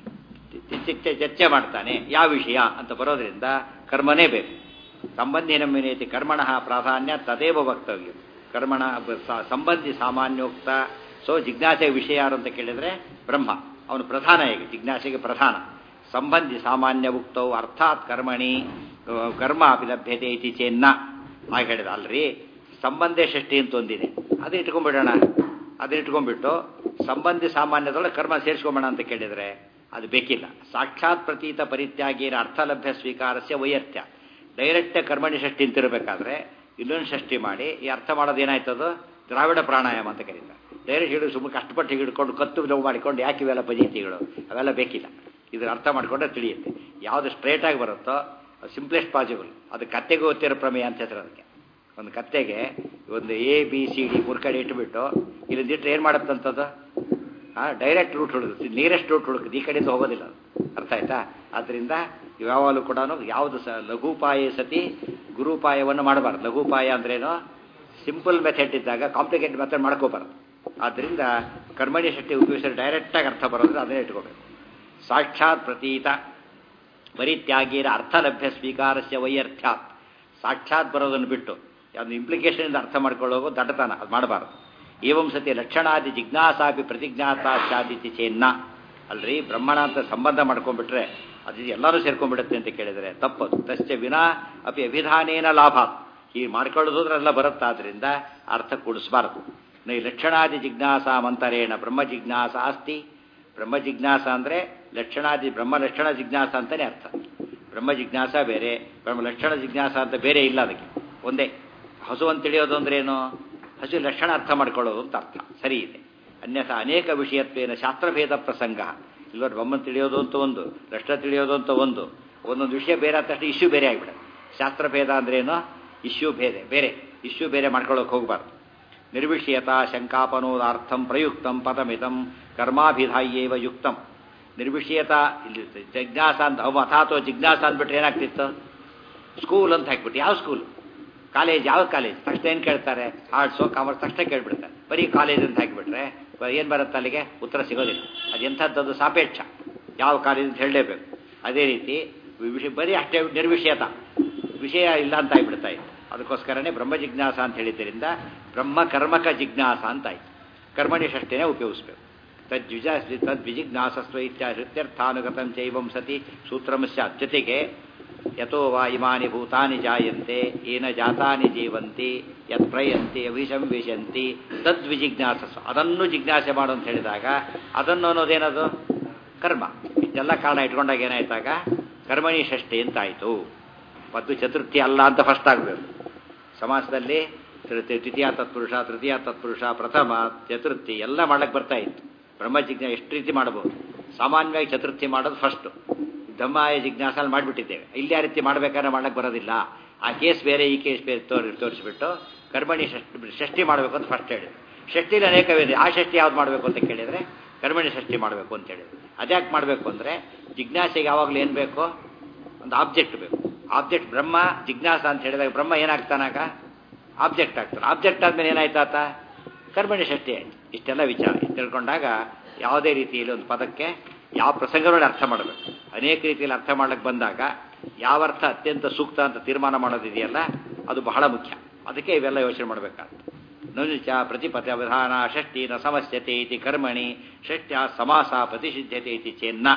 ಚರ್ಚೆ ಮಾಡ್ತಾನೆ ಯಾವ ವಿಷಯ ಅಂತ ಬರೋದ್ರಿಂದ ಕರ್ಮನೇ ಬೇಕು ಸಂಬಂಧಿ ನಮ್ಮಿನೇತಿ ಕರ್ಮಣ ಪ್ರಾಧಾನ್ಯ ತದೇವ ವಕ್ತವ್ಯ ಕರ್ಮಣ ಸಂಬಂಧಿ ಸಾಮಾನ್ಯೋಕ್ತ ಸೊ ಜಿಜ್ಞಾಸೆಗೆ ವಿಷಯ ಯಾರು ಅಂತ ಕೇಳಿದ್ರೆ ಬ್ರಹ್ಮ ಅವನು ಪ್ರಧಾನ ಹೇಗೆ ಜಿಜ್ಞಾಸೆಗೆ ಪ್ರಧಾನ ಸಂಬಂಧಿ ಸಾಮಾನ್ಯ ಉಕ್ತವು ಅರ್ಥಾತ್ ಕರ್ಮಣಿ ಕರ್ಮ ಲಭ್ಯತೆ ಇತಿ ಚೇನ್ನ ಹಾಗೆ ಹೇಳಿದ ಅಲ್ರಿ ಸಂಬಂಧ ಷಷ್ಠಿ ಅಂತ ಒಂದಿದೆ ಅದು ಇಟ್ಕೊಂಡ್ಬಿಡೋಣ ಅದನ್ನ ಇಟ್ಕೊಂಡ್ಬಿಟ್ಟು ಸಂಬಂಧಿ ಸಾಮಾನ್ಯದೊಳಗೆ ಕರ್ಮ ಸೇರಿಸ್ಕೊಂಬೋಣ ಅಂತ ಕೇಳಿದ್ರೆ ಅದು ಬೇಕಿಲ್ಲ ಸಾಕ್ಷಾತ್ ಪ್ರತೀತ ಪರಿತ್ಯಾಗಿನ ಅರ್ಥಲಭ್ಯ ಸ್ವೀಕಾರಸ್ಯ ವೈಯರ್ಥ್ಯ ಡೈರೆಕ್ಟ್ ಕರ್ಮಣಿ ಷಷ್ಠಿ ಅಂತಿರಬೇಕಾದ್ರೆ ಇನ್ನೊಂದು ಷಷ್ಠಿ ಮಾಡಿ ಈ ಅರ್ಥ ಮಾಡೋದು ಏನಾಯ್ತದು ದ್ರಾವಿಡ ಪ್ರಾಣಾಯಾಮ ಅಂತ ಕರೀತಾರೆ ಡೈರೆಕ್ಟ್ ಹಿಡಿದು ಸುಮ್ಮನೆ ಕಷ್ಟಪಟ್ಟು ಹಿಡ್ಕೊಂಡು ಕತ್ತು ನೋವು ಮಾಡಿಕೊಂಡು ಯಾಕೆ ಇವೆಲ್ಲ ಪಜೀತಿಗಳು ಅವೆಲ್ಲ ಬೇಕಿಲ್ಲ ಇದ್ರ ಅರ್ಥ ಮಾಡಿಕೊಂಡ್ರೆ ತಿಳಿಯುತ್ತೆ ಯಾವುದು ಸ್ಟ್ರೇಟಾಗಿ ಬರುತ್ತೋ ಸಿಂಪ್ಲೆಸ್ಟ್ ಪಾಸಿಬಲ್ ಅದು ಕತ್ತೆಗೆ ಗೊತ್ತಿರೋ ಪ್ರಮೇಯ ಅಂತ ಹೆಸರು ಅದಕ್ಕೆ ಒಂದು ಕತ್ತೆಗೆ ಒಂದು ಎ ಬಿ ಸಿ ಡಿ ಮೂರು ಕಡೆ ಇಟ್ಬಿಟ್ಟು ಇಲ್ಲಿಂದ ಇಟ್ಟರೆ ಏನು ಮಾಡುತ್ತಂಥದ್ದು ಹಾಂ ಡೈರೆಕ್ಟ್ ರೂಟ್ ಹುಡುಗುತ್ತೆ ನಿಯರೆಸ್ಟ್ ರೂಟ್ ಹುಡುಕುದು ಈ ಕಡೆಯಿಂದ ಹೋಗೋದಿಲ್ಲ ಅದು ಅರ್ಥ ಆಯ್ತಾ ಆದ್ದರಿಂದ ಯಾವಾಗಲೂ ಕೂಡ ಯಾವುದು ಸ ಲಘುಪಾಯ ಸತಿ ಗುರುಪಾಯವನ್ನು ಮಾಡಬಾರ್ದು ಲಘುಪಾಯ ಅಂದ್ರೇನು ಸಿಂಪಲ್ ಮೆಥಡ್ ಇದ್ದಾಗ ಕಾಂಪ್ಲಿಕೇಟ್ ಮೆಥಡ್ ಮಾಡ್ಕೋಬಾರ್ದು ಆದ್ದರಿಂದ ಕರ್ಮಣಿ ಶಕ್ತಿ ಉಪಯೋಗಿಸಿದ್ರೆ ಡೈರೆಕ್ಟಾಗಿ ಅರ್ಥ ಬರೋದ್ರೆ ಅದನ್ನೇ ಇಟ್ಕೋಬೇಕು ಸಾಕ್ಷಾತ್ ಪ್ರತೀತ ಪರಿತ್ಯಾಗಿರ ಅರ್ಥಲಭ್ಯ ಸ್ವೀಕಾರಸ್ಯ ವೈಯರ್ಥ್ಯಾತ್ ಸಾಕ್ಷಾತ್ ಬರೋದನ್ನು ಬಿಟ್ಟು ಅದು ಇಂಪ್ಲಿಕೇಶನ್ ಅರ್ಥ ಮಾಡ್ಕೊಳ್ಳೋದು ದಡ್ಡತನ ಅದು ಮಾಡಬಾರ್ದು ಏವಂ ಸತಿ ಲಕ್ಷಣಾದಿ ಜಿಜ್ಞಾಸಾಪಿ ಪ್ರತಿಜ್ಞಾತಾಚಾದಿತಿ ಚೇನ್ನ ಅಲ್ರಿ ಬ್ರಹ್ಮಣ ಅಂತ ಸಂಬಂಧ ಮಾಡ್ಕೊಂಡ್ಬಿಟ್ರೆ ಅದು ಎಲ್ಲರೂ ಸೇರ್ಕೊಂಡ್ಬಿಡುತ್ತೆ ಅಂತ ಕೇಳಿದರೆ ತಪ್ಪದು ತಸ್ಯ ವಿನಾ ಅಪಿ ಅಭಿಧಾನೇನ ಲಾಭ ಈ ಮಾಡ್ಕೊಳ್ಳೋದ್ರೆಲ್ಲ ಬರುತ್ತಾದ್ರಿಂದ ಅರ್ಥ ಕೂಡಿಸಬಾರದು ನೈ ಲಕ್ಷಣಾದಿ ಜಿಜ್ಞಾಸ ಮಂತರೇಣ ಬ್ರಹ್ಮ ಜಿಜ್ಞಾಸ ಅಸ್ತಿ ಬ್ರಹ್ಮ ಜಿಜ್ಞಾಸ ಅಂದರೆ ಲಕ್ಷಣಾದಿ ಬ್ರಹ್ಮ ಲಕ್ಷಣ ಜಿಜ್ಞಾಸ ಅಂತಲೇ ಅರ್ಥ ಬ್ರಹ್ಮ ಜಿಜ್ಞಾಸ ಬೇರೆ ಬ್ರಹ್ಮ ಲಕ್ಷಣ ಜಿಜ್ಞಾಸ ಅಂತ ಬೇರೆ ಇಲ್ಲ ಅದಕ್ಕೆ ಒಂದೇ ಹಸು ಅಂತ ತಿಳಿಯೋದು ಅಂದ್ರೇನು ಹಸು ಲಕ್ಷಣ ಅರ್ಥ ಮಾಡ್ಕೊಳ್ಳೋದು ಅಂತ ಅರ್ಥ ಸರಿ ಇದೆ ಅನ್ಯಥ ಅನೇಕ ವಿಷಯತ್ವೇನ ಶಾಸ್ತ್ರಭೇದ ಪ್ರಸಂಗ ಇಲ್ಲವ್ರು ಬ್ರಹ್ಮ ತಿಳಿಯೋದು ಅಂತ ಒಂದು ಲಕ್ಷಣ ತಿಳಿಯೋದು ಅಂತ ಒಂದು ಒಂದೊಂದು ವಿಷಯ ಬೇರೆ ಆದ ತಕ್ಷಣ ಇಶ್ಯೂ ಬೇರೆ ಆಗಿಬಿಡುತ್ತೆ ಶಾಸ್ತ್ರಭೇದ ಅಂದ್ರೇನು ಇಶ್ಯೂ ಬೇರೆ ಬೇರೆ ಇಶ್ಯೂ ಬೇರೆ ಮಾಡ್ಕೊಳ್ಳೋಕೆ ಹೋಗಬಾರ್ದು ನಿರ್ವಿಷಯತಾ ಶಂಕಾಪನೋದಾರ್ಥಂ ಪ್ರಯುಕ್ತಂ ಪದಮಿದಂ ಕರ್ಮಾಭಿಧಾಯ್ಯೇವ ಯುಕ್ತಂ ನಿರ್ವಿಷಯತಾ ಇಲ್ಲಿ ಜಿಜ್ಞಾಸ ಅಂತ ಅವ ಅಥಾತೋ ಜಿಜ್ಞಾಸ ಅಂದ್ಬಿಟ್ರೆ ಏನಾಗ್ತಿತ್ತು ಸ್ಕೂಲ್ ಅಂತ ಹಾಕ್ಬಿಟ್ಟು ಯಾವ ಸ್ಕೂಲ್ ಕಾಲೇಜ್ ಯಾವ ಕಾಲೇಜ್ ತಕ್ಷಣ ಏನು ಕೇಳ್ತಾರೆ ಆರ್ಟ್ಸು ಕಾಮರ್ಸ್ ತಕ್ಷಣ ಕೇಳ್ಬಿಡ್ತಾರೆ ಬರೀ ಕಾಲೇಜ್ ಅಂತ ಹಾಕಿಬಿಟ್ರೆ ಏನು ಬರುತ್ತೆ ಅಲ್ಲಿಗೆ ಉತ್ತರ ಸಿಗೋದಿಲ್ಲ ಅದು ಎಂಥದ್ದದು ಸಾಪೇಕ್ಷ ಯಾವ ಕಾಲೇಜ್ ಅಂತ ಹೇಳಲೇಬೇಕು ಅದೇ ರೀತಿ ವಿಷಯ ಬರೀ ಅಷ್ಟೇ ನಿರ್ವಿಷಯತ ವಿಷಯ ಇಲ್ಲ ಅಂತ ಆಗಿಬಿಡ್ತಾ ಇತ್ತು ಅದಕ್ಕೋಸ್ಕರನೇ ಬ್ರಹ್ಮ ಜಿಜ್ಞಾಸ ಅಂತ ಹೇಳಿದ್ದರಿಂದ ಬ್ರಹ್ಮ ಕರ್ಮಕ ಜಿಜ್ಞಾಸ ಅಂತ ಆಯ್ತು ಕರ್ಮಣಿ ಷಷ್ಠಿನೇ ಉಪಯೋಗಿಸ್ಬೇಕು ತದ್ವಿಜ ತದ್ವಿಜಿಜ್ಞಾಸಸ್ವ ಇತ್ಯರ್ಥಾನುಗತಂ ಚೈವಂ ಸತಿ ಸೂತ್ರಂ ಸ್ಯಾತ್ ಜೊತೆಗೆ ಯಥೋ ವಾ ಇಮಾನಿ ಭೂತಾನಿ ಜಾಯಂತೆ ಏನ ಜಾತಾನಿ ಜೀವಂತಿ ಯತ್ ಪ್ರಯಂತಿ ಅವಿಷಂ ವಿಶಂತಿ ತದ್ವಿಜಿಜ್ಞಾಸಸ್ವ ಅದನ್ನು ಜಿಜ್ಞಾಸೆ ಮಾಡು ಅಂತ ಹೇಳಿದಾಗ ಅದನ್ನು ಅನ್ನೋದೇನದು ಕರ್ಮ ಇಷ್ಟೆಲ್ಲ ಕಾರಣ ಇಟ್ಕೊಂಡಾಗ ಏನಾಯ್ತಾಗ ಕರ್ಮಣಿ ಷಷ್ಠಿ ಅಂತ ಆಯಿತು ಮತ್ತು ಚತುರ್ಥಿ ಅಲ್ಲ ಅಂತ ಫಸ್ಟ್ ಆಗಬೇಕು ಸಮಾಸದಲ್ಲಿ ದ್ವಿತೀಯ ತತ್ಪುರುಷ ತೃತೀಯ ತತ್ಪುರುಷ ಪ್ರಥಮ ಚತುರ್ಥಿ ಎಲ್ಲ ಮಾಡಕ್ಕೆ ಬರ್ತಾ ಇತ್ತು ಬ್ರಹ್ಮ ಜಿಜ್ಞಾಸ ಎಷ್ಟು ರೀತಿ ಮಾಡಬಹುದು ಸಾಮಾನ್ಯವಾಗಿ ಚತುರ್ಥಿ ಮಾಡೋದು ಫಸ್ಟು ಧಮ್ಮಾಯ ಜಿಜ್ಞಾಸಲ್ಲಿ ಮಾಡಿಬಿಟ್ಟಿದ್ದೇವೆ ಇಲ್ಲಿ ಆ ರೀತಿ ಮಾಡಬೇಕಾದ್ರೆ ಮಾಡಕ್ಕೆ ಬರೋದಿಲ್ಲ ಆ ಕೇಸ್ ಬೇರೆ ಈ ಕೇಸ್ ಬೇರೆ ತೋರಿ ತೋರಿಸ್ಬಿಟ್ಟು ಕರ್ಮಣಿ ಷಷ್ಠಿ ಷಷ್ಠಿ ಮಾಡಬೇಕು ಅಂತ ಫಸ್ಟ್ ಹೇಳಿದ್ರು ಷಷ್ಠಿಲಿ ಅನೇಕವಿದೆ ಆ ಷಷ್ಠಿ ಯಾವ್ದು ಮಾಡಬೇಕು ಅಂತ ಕೇಳಿದರೆ ಕರ್ಮಣಿ ಷಷ್ಠಿ ಮಾಡಬೇಕು ಅಂತ ಹೇಳಿದ್ರು ಅದ್ಯಾಕೆ ಮಾಡಬೇಕು ಅಂದರೆ ಜಿಜ್ಞಾಸೆಗೆ ಯಾವಾಗಲೂ ಏನು ಬೇಕು ಒಂದು ಆಬ್ಜೆಕ್ಟ್ ಬೇಕು ಆಬ್ಜೆಕ್ಟ್ ಬ್ರಹ್ಮ ಜಿಜ್ಞಾಸ ಅಂತ ಹೇಳಿದಾಗ ಬ್ರಹ್ಮ ಏನಾಗ್ತಾನಾಗ ಆಬ್ಜೆಕ್ಟ್ ಆಗ್ತಾನೆ ಆಬ್ಜೆಕ್ಟ್ ಆದ್ಮೇಲೆ ಏನಾಯ್ತಾತ ಕರ್ಮಣಿ ಷಷ್ಠಿ ಆಯ್ತು ಇಷ್ಟೆಲ್ಲ ವಿಚಾರ ತಿಳ್ಕೊಂಡಾಗ ಯಾವುದೇ ರೀತಿಯಲ್ಲಿ ಒಂದು ಪದಕ್ಕೆ ಯಾವ ಪ್ರಸಂಗದಲ್ಲಿ ಅರ್ಥ ಮಾಡಬೇಕು ಅನೇಕ ರೀತಿಯಲ್ಲಿ ಅರ್ಥ ಮಾಡ್ಲಿಕ್ಕೆ ಬಂದಾಗ ಯಾವ ಅರ್ಥ ಅತ್ಯಂತ ಸೂಕ್ತ ಅಂತ ತೀರ್ಮಾನ ಮಾಡೋದಿದೆಯಲ್ಲ ಅದು ಬಹಳ ಮುಖ್ಯ ಅದಕ್ಕೆ ಇವೆಲ್ಲ ಯೋಚನೆ ಮಾಡಬೇಕಾಗ್ತದೆ ನನುಚ ಪ್ರತಿಪಥ ವಿಧಾನ ಷಷ್ಠಿ ನ ಸಮಸ್ಯತೆ ಇತಿ ಕರ್ಮಣಿ ಷಷ್ಟ್ಯ ಸಮಾಸ ಪ್ರತಿಷಿಧ್ಯತೆ ಇತಿ ಚೇನ್ನ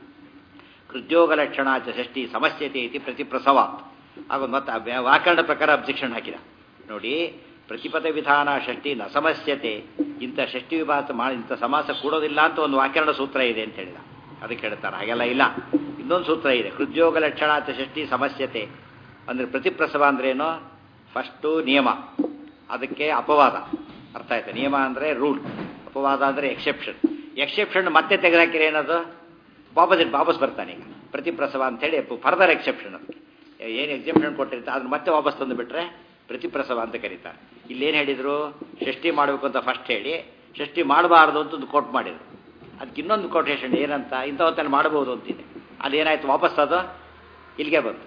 ಹೃದ್ಯೋಗ ಲಕ್ಷಣ ಚ ಷಷ್ಠಿ ಸಮಸ್ಯತೆ ಇತಿ ಪ್ರತಿಪ್ರಸವಾತ್ ಆಗ ಮತ್ತೆ ವ್ಯಾಕರಣ ಪ್ರಕಾರ ಅಬ್ಜೆಕ್ಷನ್ ಹಾಕಿದ ನೋಡಿ ಪ್ರತಿಪದ ವಿಧಾನ ಷಷ್ಠಿ ನ ಸಮಸ್ಯತೆ ಇಂಥ ಷಷ್ಠಿ ವಿಭಾಸ ಮಾಡಿ ಇಂಥ ಸಮಾಸ ಕೂಡೋದಿಲ್ಲ ಅಂತ ಒಂದು ವ್ಯಾಕರಣ ಸೂತ್ರ ಇದೆ ಅಂತ ಹೇಳಿದ ಅದಕ್ಕೆ ಹೇಳ್ತಾರೆ ಹಾಗೆಲ್ಲ ಇಲ್ಲ ಇನ್ನೊಂದು ಸೂತ್ರ ಇದೆ ಹೃದ್ಯೋಗ ಲಕ್ಷಣ ಚ ಷಷ್ಠಿ ಸಮಸ್ಯತೆ ಅಂದರೆ ಪ್ರತಿಪ್ರಸವ ಅಂದ್ರೇನು ಫಸ್ಟು ನಿಯಮ ಅದಕ್ಕೆ ಅಪವಾದ ಅರ್ಥ ಆಯ್ತಾ ನಿಯಮ ಅಂದರೆ ರೂಲ್ ಅಪವಾದ ಅಂದರೆ ಎಕ್ಸೆಪ್ಷನ್ ಎಕ್ಸೆಪ್ಷನ್ ಮತ್ತೆ ತೆಗೆದಾಕಿರ ಏನದು ವಾಪಸ್ ವಾಪಸ್ ಬರ್ತಾನೆ ಈಗ ಪ್ರತಿಪ್ರಸವ ಅಂತೇಳಿ ಫರ್ದರ್ ಎಕ್ಸೆಪ್ಷನ್ ಅದಕ್ಕೆ ಏನು ಎಕ್ಸೆಪ್ಷನ್ ಕೊಟ್ಟಿರ್ತಾರೆ ಅದನ್ನ ಮತ್ತೆ ವಾಪಸ್ ತಂದು ಬಿಟ್ರೆ ಪ್ರತಿಪ್ರಸವ ಅಂತ ಕರೀತಾರೆ ಇಲ್ಲೇನು ಹೇಳಿದರು ಷಷ್ಠಿ ಮಾಡಬೇಕು ಅಂತ ಫಸ್ಟ್ ಹೇಳಿ ಷಷ್ಠಿ ಮಾಡಬಾರ್ದು ಅಂತ ಒಂದು ಕೋಟ್ ಮಾಡಿದರು ಅದಕ್ಕೆ ಇನ್ನೊಂದು ಕೊಟೇಶನ್ ಏನಂತ ಇಂಥ ಹೊತ್ತಲ್ಲಿ ಮಾಡಬಹುದು ಅಂತಿದೆ ಅಲ್ಲಿ ಏನಾಯ್ತು ವಾಪಸ್ ಅದು ಇಲ್ಲಿಗೆ ಬಂತು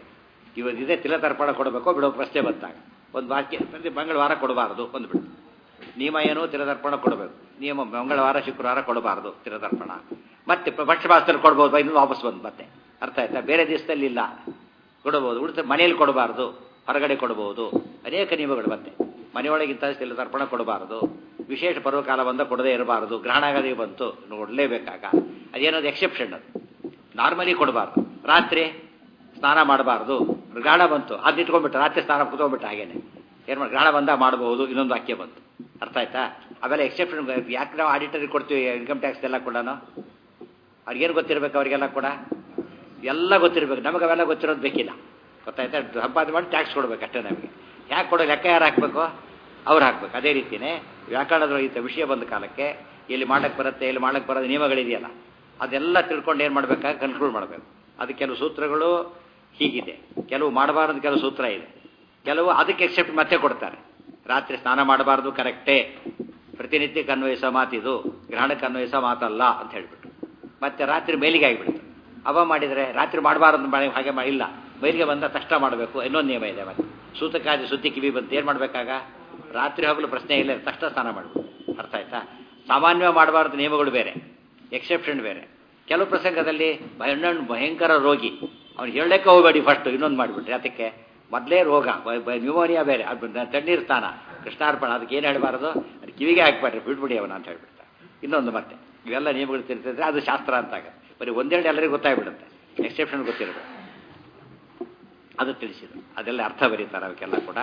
ಇವತ್ತು ಇದೇ ತಿಲತರ್ಪಣ ಕೊಡಬೇಕೋ ಬಿಡೋ ಪ್ರಶ್ನೆ ಬಂದಾಗ ಒಂದು ವಾಕ್ಯ ಪ್ರತಿ ಮಂಗಳವಾರ ಕೊಡಬಾರದು ಬಂದ್ಬಿಡು ನಿಯಮ ಏನು ತಿರದರ್ಪಣ ಕೊಡಬೇಕು ನಿಯಮ ಮಂಗಳವಾರ ಶುಕ್ರವಾರ ಕೊಡಬಾರದು ತಿರದರ್ಪಣ ಮತ್ತೆ ಪಕ್ಷಪಾತದಲ್ಲಿ ಕೊಡ್ಬೋದು ಇನ್ನೊಂದು ವಾಪಸ್ ಬಂದು ಮತ್ತೆ ಅರ್ಥ ಆಯ್ತಾ ಬೇರೆ ದಿವಸದಲ್ಲಿ ಇಲ್ಲ ಕೊಡಬಹುದು ಉಳಿದ ಮನೆಯಲ್ಲಿ ಕೊಡಬಾರದು ಹೊರಗಡೆ ಕೊಡಬಹುದು ಅನೇಕ ನಿಯಮಗಳು ಮತ್ತೆ ಮನೆಯೊಳಗಿಂತ ತಿಲತರ್ಪಣ ಕೊಡಬಾರದು ವಿಶೇಷ ಪರ್ವಕಾಲ ಬಂದ ಕೊಡದೇ ಇರಬಾರದು ಗ್ರಹಣಾಗದಿ ಬಂತು ನೋಡಲೇಬೇಕಾಗ ಅದೇನೋದು ಎಕ್ಸೆಪ್ಷನ್ ಅದು ನಾರ್ಮಲಿ ಕೊಡಬಾರ್ದು ರಾತ್ರಿ ಸ್ನಾನ ಮಾಡಬಾರ್ದು ಗ್ರಹಣ ಬಂತು ಅದು ಇಟ್ಕೊಂಡ್ಬಿಟ್ಟು ರಾತ್ರಿ ಸ್ನಾನ ಕುತ್ಕೊಂಡ್ಬಿಟ್ಟು ಹಾಗೇನೆ ಏನು ಮಾಡಿ ಗ್ರಹಣ ಬಂದಾಗ ಮಾಡಬಹುದು ಇನ್ನೊಂದು ವಾಕ್ಯ ಬಂತು ಅರ್ಥ ಆಯ್ತಾ ಆಮೇಲೆ ಎಕ್ಸೆಪ್ಷನ್ ಯಾಕೆ ನಾವು ಆಡಿಟರಿಗೆ ಕೊಡ್ತೀವಿ ಇನ್ಕಮ್ ಟ್ಯಾಕ್ಸ್ ಎಲ್ಲ ಕೂಡ ಅವ್ರಿಗೇನು ಗೊತ್ತಿರಬೇಕು ಅವರಿಗೆಲ್ಲ ಕೂಡ ಎಲ್ಲ ಗೊತ್ತಿರಬೇಕು ನಮಗೆ ಅವೆಲ್ಲ ಗೊತ್ತಿರೋದು ಬೇಕಿಲ್ಲ ಗೊತ್ತಾಯ್ತಾ ಸಂಪಾದನೆ ಮಾಡಿ ಟ್ಯಾಕ್ಸ್ ಕೊಡ್ಬೇಕು ಅಷ್ಟೇ ನಮಗೆ ಯಾಕೆ ಕೊಡೋ ಲೆಕ್ಕ ಯಾರು ಹಾಕಬೇಕು ಅವ್ರು ಹಾಕ್ಬೇಕು ಅದೇ ರೀತಿಯೇ ವ್ಯಾಕರಣದ ವಿಷಯ ಬಂದ ಕಾಲಕ್ಕೆ ಎಲ್ಲಿ ಮಾಡಕ್ಕೆ ಬರುತ್ತೆ ಎಲ್ಲಿ ಮಾಡಕ್ಕೆ ಬರೋದು ನಿಯಮಗಳಿದೆಯಲ್ಲ ಅದೆಲ್ಲ ತಿಳ್ಕೊಂಡು ಏನು ಮಾಡಬೇಕಾಗ ಕನ್ಕ್ಲೂಡ್ ಮಾಡಬೇಕು ಅದು ಕೆಲವು ಸೂತ್ರಗಳು ಹೀಗಿದೆ ಕೆಲವು ಮಾಡಬಾರದು ಕೆಲವು ಸೂತ್ರ ಇದೆ ಕೆಲವು ಅದಕ್ಕೆ ಎಕ್ಸೆಪ್ಟ್ ಮತ್ತೆ ಕೊಡ್ತಾರೆ ರಾತ್ರಿ ಸ್ನಾನ ಮಾಡಬಾರ್ದು ಕರೆಕ್ಟೇ ಪ್ರತಿನಿತ್ಯಕ್ಕೆ ಅನ್ವಯಿಸೋ ಮಾತಿದು ಗ್ರಹಣಕ್ಕೆ ಅನ್ವಯಿಸೋ ಮಾತಲ್ಲ ಅಂತ ಹೇಳ್ಬಿಟ್ಟು ಮತ್ತೆ ರಾತ್ರಿ ಮೇಲಿಗೆ ಆಗಿಬಿಡುತ್ತೆ ಅವ ಮಾಡಿದರೆ ರಾತ್ರಿ ಮಾಡಬಾರದು ಮಾಡಿ ಹಾಗೆ ಮಾಡಿಲ್ಲ ಮೇಲಿಗೆ ಬಂದ ತಕ್ಷಣ ಮಾಡಬೇಕು ಇನ್ನೊಂದು ನಿಯಮ ಇದೆ ಮತ್ತೆ ಸೂತಕಾದಿ ಸುದ್ದಿ ಕಿವಿ ಬಂತು ಏನು ಮಾಡಬೇಕಾಗ ರಾತ್ರಿ ಹೋಗಲು ಪ್ರಶ್ನೆ ಇಲ್ಲ ತಕ್ಷಣ ಸ್ನಾನ ಮಾಡಬೇಕು ಅರ್ಥ ಆಯ್ತಾ ಸಾಮಾನ್ಯ ಮಾಡಬಾರ್ದು ನಿಯಮಗಳು ಬೇರೆ ಎಕ್ಸೆಪ್ಷನ್ ಬೇರೆ ಕೆಲವು ಪ್ರಸಂಗದಲ್ಲಿ ಇನ್ನೊಂದು ಭಯಂಕರ ರೋಗಿ ಅವ್ನು ಹೇಳಕ್ಕೆ ಹೋಗಬೇಡಿ ಫಸ್ಟ್ ಇನ್ನೊಂದು ಮಾಡಿಬಿಟ್ರೆ ಅದಕ್ಕೆ ಮೊದಲೇ ರೋಗ ನ್ಯೂಮೋನಿಯಾ ಬೇರೆ ಅದು ತಣ್ಣೀರು ಸ್ನಾನ ಕೃಷ್ಣಾರ್ಪಣ ಅದಕ್ಕೆ ಏನು ಹೇಳಬಾರ್ದು ಅದು ಕಿವಿಗೆ ಹಾಕ್ಬೇಡ್ರಿ ಬಿಟ್ಬಿಡಿ ಅವನ ಅಂತ ಹೇಳ್ಬಿಡ್ತಾರೆ ಇನ್ನೊಂದು ಮತ್ತೆ ಇವೆಲ್ಲ ನಿಯಮಗಳು ತಿರ್ತಿದ್ರೆ ಅದು ಶಾಸ್ತ್ರ ಅಂತಾಗ ಬರೀ ಒಂದೆರಡು ಎಲ್ಲರಿಗೂ ಗೊತ್ತಾಗ್ಬಿಡುತ್ತೆ ಎಕ್ಸೆಪ್ಷನ್ ಗೊತ್ತಿರೋದು ಅದು ತಿಳಿಸಿದ್ರು ಅದೆಲ್ಲ ಅರ್ಥ ಬರೀತಾರೆ ಅವಕ್ಕೆಲ್ಲ ಕೂಡ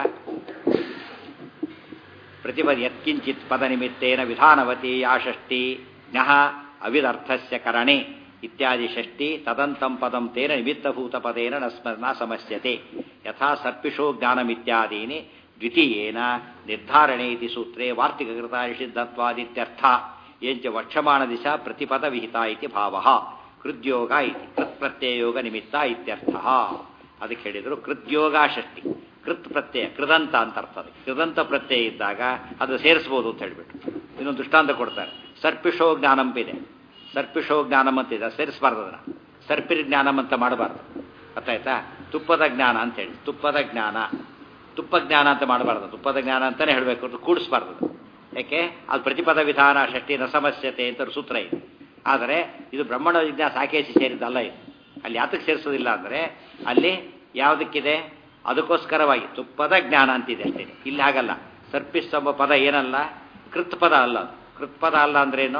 ಪ್ರತಿಪದ ಯತ್ಕಿಂಚಿತ್ ಪದ ನಿಮಿತ್ತೇನ ವಿಧಾನವತಿ ಯಾ ಷಷ್ಠಿ ಜ್ಞಃ ಅವಿದರ್ಥಸ್ಯ ಕರಣೆ ಇತ್ಯಾದಿ ಷಷ್ಠಿ ತದಂತಂ ಪದಂ ತೇನ ನಿಮಿತ್ತಭೂತ ಪದೇನ ನ ಸ್ಮ ನ ಸಮಸ್ಯತೆ ಯಥಾ ಸರ್ಪಿಷೋ ಜ್ಞಾನಮಿತ್ಯಾದೀನಿ ದ್ವಿತೀಯೇನ ನಿರ್ಧಾರಣೆ ಇತಿ ಸೂತ್ರೇ ವಾರ್ತಿಕೃತ ನಿಷಿದ್ಧತ್ವಾದಿತ್ಯರ್ಥ ಏಂಚ ವಕ್ಷಮಾಣ ದಿಶಾ ಪ್ರತಿಪದ ವಿಹಿತ ಇತಿ ಭಾವ ಕೃದ್ಯೋಗ ಇತಿ ಕೃತ್ ಪ್ರತ್ಯಯೋಗ ನಿಮಿತ್ತ ಇತ್ಯರ್ಥ ಅದಕ್ಕೆ ಹೇಳಿದರು ಕೃದ್ಯೋಗ ಷಷ್ಠಿ ಕೃತ್ ಪ್ರತ್ಯಯ ಕೃದಂತ ಅಂತ ಅರ್ಥ ಅದಕ್ಕೆ ಕೃದಂತ ಪ್ರತ್ಯಯ ಇದ್ದಾಗ ಅದು ಸೇರಿಸ್ಬೋದು ಅಂತ ಹೇಳ್ಬಿಟ್ಟು ಇನ್ನೊಂದು ದೃಷ್ಟಾಂತ ಕೊಡ್ತಾರೆ ಸರ್ಪಿಷೋ ಜ್ಞಾನಂಪಿದೆ ಸರ್ಪಿಷೋ ಜ್ಞಾನಂ ಅಂತಿದೆ ಸೇರಿಸಬಾರ್ದು ಅದನ್ನ ಸರ್ಪಿರ್ ಜ್ಞಾನಂ ಅಂತ ಮಾಡಬಾರ್ದು ಗೊತ್ತಾಯ್ತಾ ತುಪ್ಪದ ಜ್ಞಾನ ಅಂತ ಹೇಳಿ ತುಪ್ಪದ ಜ್ಞಾನ ತುಪ್ಪ ಜ್ಞಾನ ಅಂತ ಮಾಡಬಾರ್ದು ತುಪ್ಪದ ಜ್ಞಾನ ಅಂತಾನೆ ಹೇಳಬೇಕು ಕೂಡಿಸ್ಬಾರ್ದು ಅದು. ಯಾಕೆ ಅದು ಪ್ರತಿಪದ ವಿಧಾನ ಷಷ್ಠಿ ನ ಸಮಸ್ಯತೆ ಅಂತ ಸೂತ್ರ ಇದೆ ಆದರೆ ಇದು ಬ್ರಹ್ಮಣ ವಿಜ್ಞಾನ ಸಾಕೇಸಿ ಸೇರಿದ್ದಲ್ಲ ಇದು ಅಲ್ಲಿ ಯಾತಕ್ಕೆ ಸೇರಿಸೋದಿಲ್ಲ ಅಂದರೆ ಅಲ್ಲಿ ಯಾವುದಕ್ಕಿದೆ ಅದಕ್ಕೋಸ್ಕರವಾಗಿ ತುಪ್ಪದ ಜ್ಞಾನ ಅಂತಿದೆ ಅಷ್ಟೇ ಇಲ್ಲಿ ಹಾಗಲ್ಲ ಸರ್ಪಿಸ್ ಎಂಬ ಪದ ಏನಲ್ಲ ಕೃತ್ ಪದ ಅಲ್ಲ ಅದು ಕೃತ್ ಪದ ಅಲ್ಲ ಅಂದ್ರೇನು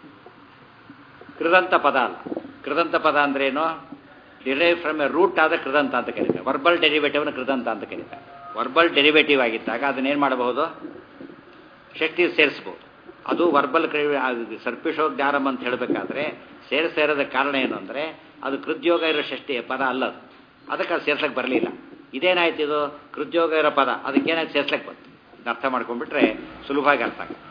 ಕೃದಂತ ಪದ ಅಲ್ಲ ಕೃದಂತ ಪದ ಅಂದ್ರೇನು ಡಿರೈವ್ ಫ್ರಮ್ ಎ ರೂಟ್ ಆದ ಕೃದಂತ ಅಂತ ಕರೀತಾರೆ ವರ್ಬಲ್ ಡೆರಿವೇಟಿವ್ನ ಕೃದಂತ ಅಂತ ಕರೀತಾರೆ ವರ್ಬಲ್ ಡೆರಿವೇಟಿವ್ ಆಗಿದ್ದಾಗ ಅದನ್ನೇನು ಮಾಡಬಹುದು ಶಕ್ತಿ ಸೇರಿಸ್ಬೋದು ಅದು ವರ್ಬಲ್ ಸರ್ಪಿಷೋ ಜ್ಞಾನಂ ಅಂತ ಹೇಳಬೇಕಾದ್ರೆ ಸೇರಿಸ್ತಾ ಇರೋದ ಕಾರಣ ಏನು ಅಂದರೆ ಅದು ಕೃದ್ಯೋಗ ಇರೋ ಷಷ್ಠಿ ಪದ ಅಲ್ಲ ಅದು ಅದಕ್ಕೆ ಅದು ಸೇರ್ಸಕ್ಕೆ ಬರಲಿಲ್ಲ ಇದೇನಾಯ್ತು ಇದು ಕೃದ್ಯೋಗ ಇರೋ ಪದ ಅದಕ್ಕೇನಾಯ್ತು ಸೇರ್ಸಕ್ಕೆ ಬಂತು ಇದನ್ನ ಅರ್ಥ ಮಾಡ್ಕೊಂಡ್ಬಿಟ್ರೆ ಸುಲಭವಾಗಿ ಅರ್ಥ ಆಗುತ್ತೆ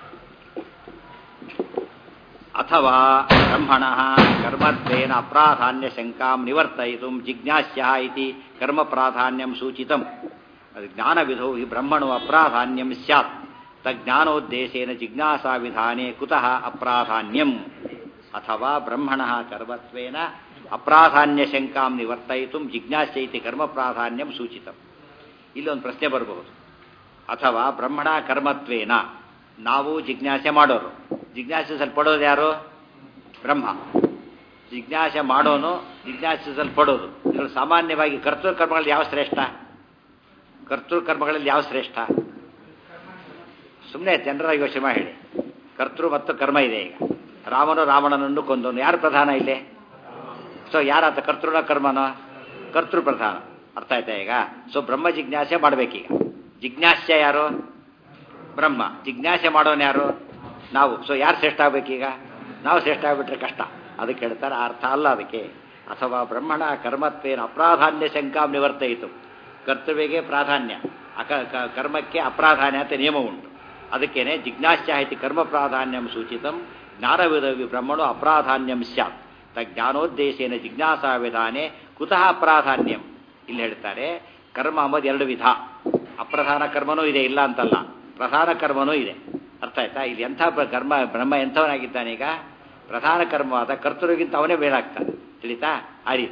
ಅಥವಾ ಬ್ರಹ್ಮಣ ಕರ್ಮತ್ವೇನ ಅಪ್ರಾಧಾನ್ಯ ಶಂಕಾಂ ನಿವರ್ತಯಿತು ಜಿಜ್ಞಾಸ್ಯ ಇತಿ ಕರ್ಮ ಪ್ರಾಧಾನ್ಯಂ ಸೂಚಿತಂ ಅದು ಜ್ಞಾನವಿಧೌ ಹಿ ಬ್ರಹ್ಮಣೋ ಅಪ್ರಾಧಾನ್ಯಂ ಸ್ಯಾತ್ ತಜ್ಞಾನೋದ್ದೇಶೇನ ಜಿಜ್ಞಾಸಾ ವಿಧಾನೆ ಕುತಃ ಅಪ್ರಾಧಾನ್ಯಂ ಅಥವಾ ಬ್ರಹ್ಮಣ ಕರ್ಮತ್ವೇನ ಅಪ್ರಾಧಾನ್ಯ ಶಂಕಾಂ ನಿವರ್ತಯಿತು ಜಿಜ್ಞಾಸ್ಯ ಇತಿ ಕರ್ಮ ಪ್ರಾಧಾನ್ಯಂ ಸೂಚಿತಂ ಇಲ್ಲೊಂದು ಪ್ರಶ್ನೆ ಬರಬಹುದು ಅಥವಾ ಬ್ರಹ್ಮಣ ಕರ್ಮತ್ವೇನ ನಾವು ಜಿಜ್ಞಾಸೆ ಮಾಡೋರು ಜಿಜ್ಞಾಸಿಸಲ್ಪಡೋದು ಯಾರು ಬ್ರಹ್ಮ ಜಿಜ್ಞಾಸೆ ಮಾಡೋನು ಜಿಜ್ಞಾಸಿಸಲ್ಪಡೋದು ಇವರು ಸಾಮಾನ್ಯವಾಗಿ ಕರ್ತೃಕರ್ಮಗಳಲ್ಲಿ ಯಾವ ಶ್ರೇಷ್ಠ ಕರ್ತೃಕರ್ಮಗಳಲ್ಲಿ ಯಾವ ಶ್ರೇಷ್ಠ ಸುಮ್ಮನೆ ಜನರ ಯೋಚನೆ ಮಾಡಿ ಹೇಳಿ ಕರ್ತೃ ಮತ್ತು ಕರ್ಮ ಇದೆ ಈಗ ರಾಮನು ರಾವಣನನ್ನು ಕೊಂದನು ಯಾರು ಪ್ರಧಾನ ಇಲ್ಲಿ ಸೊ ಯಾರಾತ ಕರ್ತೃನ ಕರ್ಮನೋ ಕರ್ತೃ ಪ್ರಧಾನ ಅರ್ಥ ಆಯ್ತಾ ಈಗ ಸೊ ಬ್ರಹ್ಮ ಜಿಜ್ಞಾಸೆ ಮಾಡಬೇಕೀಗ ಜಿಜ್ಞಾಸ್ಯ ಯಾರು ಬ್ರಹ್ಮ ಜಿಜ್ಞಾಸೆ ಮಾಡೋನು ಯಾರು ನಾವು ಸೊ ಯಾರು ಶ್ರೇಷ್ಠ ಆಗ್ಬೇಕೀಗ ನಾವು ಶ್ರೇಷ್ಠ ಆಗ್ಬಿಟ್ರೆ ಕಷ್ಟ ಅದಕ್ಕೆ ಹೇಳ್ತಾರೆ ಆ ಅರ್ಥ ಅಲ್ಲ ಅದಕ್ಕೆ ಅಥವಾ ಬ್ರಹ್ಮಣ ಕರ್ಮತ್ವೇನ ಅಪ್ರಾಧಾನ್ಯ ಶಂಕಾಂ ನಿವರ್ತಯಿತು ಕರ್ತವ್ಯಗೆ ಪ್ರಾಧಾನ್ಯ ಅಕ ಕ- ಕರ್ಮಕ್ಕೆ ಅಪ್ರಾಧಾನ್ಯ ಅಂತ ನಿಯಮ ಉಂಟು ಅದಕ್ಕೇನೆ ಜಿಜ್ಞಾಸ್ಯ ಇತಿ ಕರ್ಮ ಪ್ರಾಧಾನ್ಯಂ ಸೂಚಿತಂ ಜ್ಞಾನವಿಧವಿ ಬ್ರಹ್ಮಣೋ ಅಪ್ರಾಧಾನ್ಯಂ ಸ್ಯಾತ್ ಜ್ಞಾನೋದ್ದೇಶೇನ ಜಿಜ್ಞಾಸಾ ವಿಧಾನೆ ಕುತಃ ಅಪ್ರಾಧಾನ್ಯಂ ಇಲ್ಲಿ ಹೇಳ್ತಾರೆ ಕರ್ಮ ಅಂಬದು ಎರಡು ವಿಧ ಅಪ್ರಧಾನ ಕರ್ಮನೂ ಇದೆ ಇಲ್ಲ ಅಂತಲ್ಲ ಪ್ರಧಾನ ಕರ್ಮನೂ ಇದೆ ಅರ್ಥ ಆಯ್ತಾ ಇಲ್ಲಿ ಎಂಥ ಪ್ರ- ಕರ್ಮ ಬ್ರಹ್ಮ ಎಂಥವನಾಗಿದ್ದಾನೆ ಈಗ ಪ್ರಧಾನ ಕರ್ಮವಾದ ಕರ್ತೃಗಿಂತ ಅವನೇ ಬೇಡಾಗ್ತಾನೆ ತಿಳಿತಾ ಆ ರೀತಿ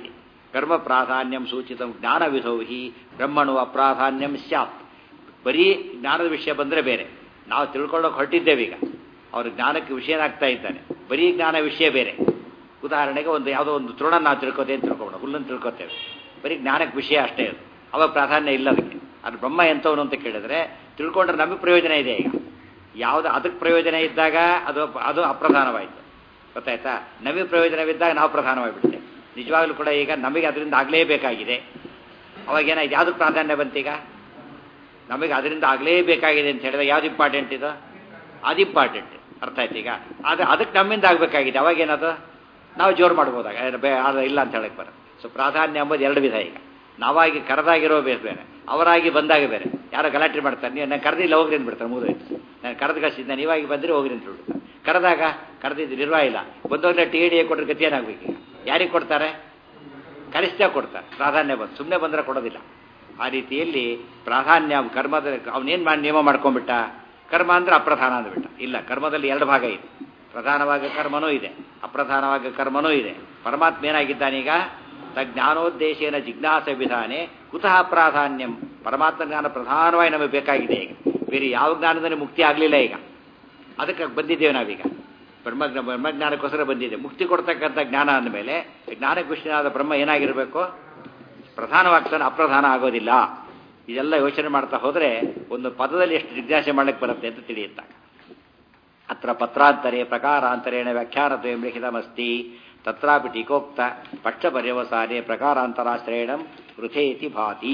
ಕರ್ಮ ಪ್ರಾಧಾನ್ಯಂ ಸೂಚಿತ ಜ್ಞಾನವಿಧೌ ಹಿ ಬ್ರಹ್ಮಣು ಅಪ್ರಾಧಾನ್ಯಂ ಸ್ಯಾತ್ ಬರೀ ಜ್ಞಾನದ ವಿಷಯ ಬಂದರೆ ಬೇರೆ ನಾವು ತಿಳ್ಕೊಳ್ಳೋಕೆ ಹೊರಟಿದ್ದೇವೆ ಈಗ ಅವ್ರ ಜ್ಞಾನಕ್ಕೆ ವಿಷಯನಾಗ್ತಾ ಇದ್ದಾನೆ ಬರೀ ಜ್ಞಾನ ವಿಷಯ ಬೇರೆ ಉದಾಹರಣೆಗೆ ಒಂದು ಯಾವುದೋ ಒಂದು ತೃಣ ನಾವು ತಿಳ್ಕೋತೇವೆ ತಿಳ್ಕೊಬೋಣ ಹುಲ್ಲನ್ನು ತಿಳ್ಕೊತೇವೆ ಬರೀ ಜ್ಞಾನಕ್ಕೆ ವಿಷಯ ಅಷ್ಟೇ ಅದು ಅವಾಗ ಪ್ರಾಧಾನ್ಯ ಇಲ್ಲ ಅದಕ್ಕೆ ಅದು ಬ್ರಹ್ಮ ಎಂಥವನು ಅಂತ ಕೇಳಿದ್ರೆ ತಿಳ್ಕೊಂಡ್ರೆ ನಮಗೆ ಪ್ರಯೋಜನ ಇದೆ ಈಗ ಯಾವುದು ಅದಕ್ಕೆ ಪ್ರಯೋಜನ ಇದ್ದಾಗ ಅದು ಅದು ಅಪ್ರಧಾನವಾಯಿತು ಗೊತ್ತಾಯ್ತಾ ನಮಗೆ ಪ್ರಯೋಜನವಿದ್ದಾಗ ನಾವು ಪ್ರಧಾನವಾಗಿಬಿಡ್ತೇವೆ ನಿಜವಾಗ್ಲೂ ಕೂಡ ಈಗ ನಮಗೆ ಅದರಿಂದ ಆಗಲೇಬೇಕಾಗಿದೆ ಅವಾಗ ಏನಾಯ್ತು ಯಾವುದಕ್ಕೆ ಪ್ರಾಧಾನ್ಯ ಬಂತೀಗ ನಮಗೆ ಅದರಿಂದ ಆಗಲೇಬೇಕಾಗಿದೆ ಅಂತ ಹೇಳಿದ್ರೆ ಯಾವ್ದು ಇಂಪಾರ್ಟೆಂಟ್ ಇದು ಅದು ಇಂಪಾರ್ಟೆಂಟ್ ಅರ್ಥ ಆಯ್ತು ಈಗ ಆದರೆ ಅದಕ್ಕೆ ನಮ್ಮಿಂದ ಆಗಬೇಕಾಗಿದೆ ಅವಾಗ ಏನದು ನಾವು ಜೋರು ಮಾಡ್ಬೋದಾಗ ಅದು ಇಲ್ಲ ಅಂತ ಹೇಳಕ್ಕೆ ಬರೋದು ಸೊ ಪ್ರಾಧಾನ್ಯ ಎಂಬುದು ಎರಡು ವಿಧ ಈಗ ನಾವಾಗಿ ಕರೆದಾಗಿರೋ ಬೇರೆ ಬೇರೆ ಅವರಾಗಿ ಬಂದಾಗ ಬೇರೆ ಯಾರೋ ಗಲಾಟೆ ಮಾಡ್ತಾರೆ ನೀವು ನಾನು ಕರೆದಿಲ್ಲ ಹೋಗ್ರಿ ಅಂತ ಬಿಡ್ತಾರೆ ಮೂರು ನಾನು ಕರೆದು ಕಳಿಸಿದ್ದೆ ನೀವಾಗಿ ಬಂದರೆ ಹೋಗ್ರಿ ಅಂತ ಬಿಡ್ತಾರೆ ಕರೆದಾಗ ಕರೆದಿದ್ದು ನಿರ್ವಾಹ ಇಲ್ಲ ಬಂದೋಗ್ಲೇ ಟಿ ಡಿ ಕೊಟ್ಟರೆ ಗತಿ ಏನಾಗಬೇಕು ಈಗ ಯಾರಿಗೆ ಕೊಡ್ತಾರೆ ಕನಿಷ್ಠ ಕೊಡ್ತಾರೆ ಪ್ರಾಧಾನ್ಯ ಬಂದು ಸುಮ್ಮನೆ ಬಂದರೆ ಕೊಡೋದಿಲ್ಲ ಆ ರೀತಿಯಲ್ಲಿ ಪ್ರಾಧಾನ್ಯ ಕರ್ಮದ ಅವನೇನು ಮಾಡಿ ನಿಯಮ ಮಾಡ್ಕೊಂಡ್ಬಿಟ್ಟ ಕರ್ಮ ಅಂದ್ರೆ ಅಪ್ರಧಾನ ಅಂದ್ಬಿಟ್ಟ ಇಲ್ಲ ಕರ್ಮದಲ್ಲಿ ಎರಡು ಭಾಗ ಇದೆ ಪ್ರಧಾನವಾಗಿ ಕರ್ಮನೂ ಇದೆ ಅಪ್ರಧಾನವಾಗಿ ಕರ್ಮನೂ ಇದೆ ಪರಮಾತ್ಮ ಏನಾಗಿದ್ದಾನೀಗ ಜ್ಞಾನೋದ್ದೇಶೇನ ಜಿಜ್ಞಾಸ ವಿಧಾನೆ ಕುತಃ ಪ್ರಾಧಾನ್ಯಂ ಪರಮಾತ್ಮ ಜ್ಞಾನ ಪ್ರಧಾನವಾಗಿ ನಮಗೆ ಬೇಕಾಗಿದೆ ಈಗ ಬೇರೆ ಯಾವ ಜ್ಞಾನದಲ್ಲಿ ಮುಕ್ತಿ ಆಗಲಿಲ್ಲ ಈಗ ಅದಕ್ಕೆ ಬಂದಿದ್ದೇವೆ ನಾವೀಗ ಬ್ರಹ್ಮ ಬ್ರಹ್ಮಜ್ಞಾನಕ್ಕೋಸ್ಕರ ಬಂದಿದೆ ಮುಕ್ತಿ ಕೊಡ್ತಕ್ಕಂಥ ಜ್ಞಾನ ಅಂದಮೇಲೆ ಜ್ಞಾನಕ್ಕೆ ವಿಷಯನಾದ ಬ್ರಹ್ಮ ಏನಾಗಿರಬೇಕು ಪ್ರಧಾನವಾಗ್ತಾನೆ ಅಪ್ರಧಾನ ಆಗೋದಿಲ್ಲ ಇದೆಲ್ಲ ಯೋಚನೆ ಮಾಡ್ತಾ ಹೋದರೆ ಒಂದು ಪದದಲ್ಲಿ ಎಷ್ಟು ಜಿಜ್ಞಾಸೆ ಮಾಡಕ್ಕೆ ಬರುತ್ತೆ ಅಂತ ತಿಳಿಯುತ್ತಾಗ ಅತ್ರ ಪತ್ರಾಂತರೇ ಪ್ರಕಾರಾಂತರೇಣ ವ್ಯಾಖ್ಯಾನತ್ವಂ ಲಿಖಿತಮಸ್ತಿ ತತ್ರಾಪಿ ಟೀಕೋಕ್ತ ಪಕ್ಷಪರ್ಯವಸಾನೆ ಪ್ರಕಾರಾಂತರಾಶ್ರಯಣಂ ವೃಥೇತಿ ಭಾತಿ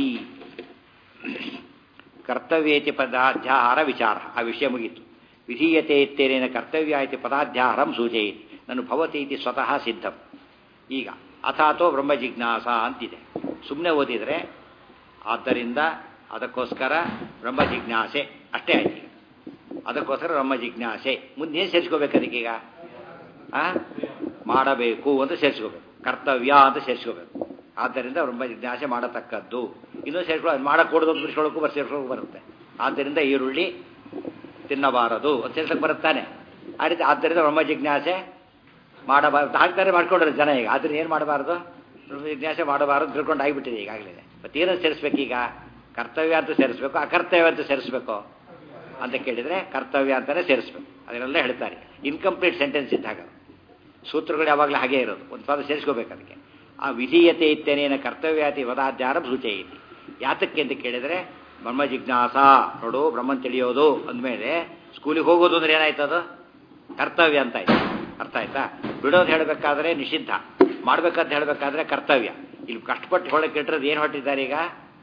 ಕರ್ತವ್ಯೇತಿ ಪದಾಧ್ಯಾಹಾರ ವಿಚಾರ ಆ ವಿಷಯ ಮುಗೀತು ವಿಧೀಯತೆ ಇತ್ತೇನೇನ ಕರ್ತವ್ಯ ಇತಿ ಪದಾಧ್ಯಾಹಾರಂ ಸೂಚಯಿತ್ ನಾನು ಭವತಿ ಇತಿ ಸ್ವತಃ ಸಿದ್ಧಂ ಈಗ ಅಥಾತೋ ಬ್ರಹ್ಮ ಜಿಜ್ಞಾಸ ಅಂತಿದೆ ಸುಮ್ಮನೆ ಓದಿದರೆ ಆದ್ದರಿಂದ ಅದಕ್ಕೋಸ್ಕರ ಬ್ರಹ್ಮ ಜಿಜ್ಞಾಸೆ ಅಷ್ಟೇ ಆಯ್ತು ಈಗ ಅದಕ್ಕೋಸ್ಕರ ಬ್ರಹ್ಮ ಜಿಜ್ಞಾಸೆ ಮುಂದೆ ಏನು ಸೇರಿಸ್ಕೋಬೇಕು ಅದಕ್ಕೀಗ ಆ ಮಾಡಬೇಕು ಅಂತ ಸೇರಿಸ್ಕೋಬೇಕು ಕರ್ತವ್ಯ ಅಂತ ಸೇರಿಸ್ಕೋಬೇಕು ಆದ್ದರಿಂದ ಬ್ರಹ್ಮ ಜಿಜ್ಞಾಸೆ ಮಾಡತಕ್ಕದ್ದು ಇನ್ನೂ ಸೇರಿಸ್ಕೊಳ್ಳೋ ಮಾಡக்கூಡದು ಅಂತ ಬಿಡಿಸ್ಕೊಳ್ಳೋಕ್ಕೂ ಬರ್ ಸೇರಿಸ್ಕೊಳ್ಳೋಕೆ ಬರುತ್ತೆ ಆದ್ದರಿಂದ ಈರುಳ್ಳಿ ತಿನ್ನಬಾರದು ಅಂತ ಸೇರ್ಸಕ್ಕೆ ಬರುತ್ತಾನೆ ಆ ರೀತಿ ಆದ್ದರಿಂದ ಬ್ರಹ್ಮ ಜಿಜ್ಞಾಸೆ ಮಾಡಬಾರದು ಹಾಕ್ತಾರೆ ಮಾಡ್ಕೊಂಡ್ರೆ ಜನ ಈಗ ಆದ್ರೆ ಏನು ಮಾಡಬಾರ್ದು ಬ್ರಹ್ಮ ಜಿಜ್ಞಾಸೆ ಮಾಡಬಾರದು ತಿಳ್ಕೊಂಡು ಆಗಿಬಿಟ್ಟಿದೆ ಈಗಾಗಲೇ ಮತ್ತೆ ಏನನ್ನು ಸೇರಿಸ್ಬೇಕು ಈಗ ಕರ್ತವ್ಯ ಅಂತ ಸೇರಿಸ್ಬೇಕು ಅಕರ್ತವ್ಯ ಅಂತ ಸೇರಿಸ್ಬೇಕು ಅಂತ ಕೇಳಿದರೆ ಕರ್ತವ್ಯ ಅಂತಲೇ ಸೇರಿಸ್ಬೇಕು ಅದನ್ನೆಲ್ಲ ಹೇಳ್ತಾರೆ ಇನ್ಕಂಪ್ಲೀಟ್ ಸೆಂಟೆನ್ಸ್ ಇದ್ದಾಗ ಸೂತ್ರಗಳು ಯಾವಾಗಲೂ ಹಾಗೇ ಇರೋದು ಒಂದು ಪದ ಸೇರಿಸ್ಕೋಬೇಕು ಅದಕ್ಕೆ ಆ ವಿಧೀಯತೆ ಇತ್ತೇನೇನ ಕರ್ತವ್ಯಾತಿ ವದಾಧ್ಯಾರ ಸೂಚಯಿತಿ ಯಾತಕ್ಕೆ ಅಂತ ಕೇಳಿದರೆ ಬ್ರಹ್ಮ ಜಿಜ್ಞಾಸ ನೋಡು ಬ್ರಹ್ಮನ್ ತಿಳಿಯೋದು ಅಂದಮೇಲೆ ಸ್ಕೂಲಿಗೆ ಹೋಗೋದು ಅಂದ್ರೆ ಏನಾಯ್ತದು ಕರ್ತವ್ಯ ಅಂತ ಆಯ್ತು ಅರ್ಥ ಆಯ್ತಾ ಬಿಡೋದು ಹೇಳಬೇಕಾದ್ರೆ ನಿಷಿದ್ಧ ಮಾಡ್ಬೇಕಂತ ಹೇಳಬೇಕಾದ್ರೆ ಕರ್ತವ್ಯ ಇಲ್ಲಿ ಕಷ್ಟಪಟ್ಟು ಹೊಳಕ್ಕೆ ಇಟ್ಟಿರೋದು ಏನು ಹೊಟ್ಟಿದ್ದಾರೆ ಈಗ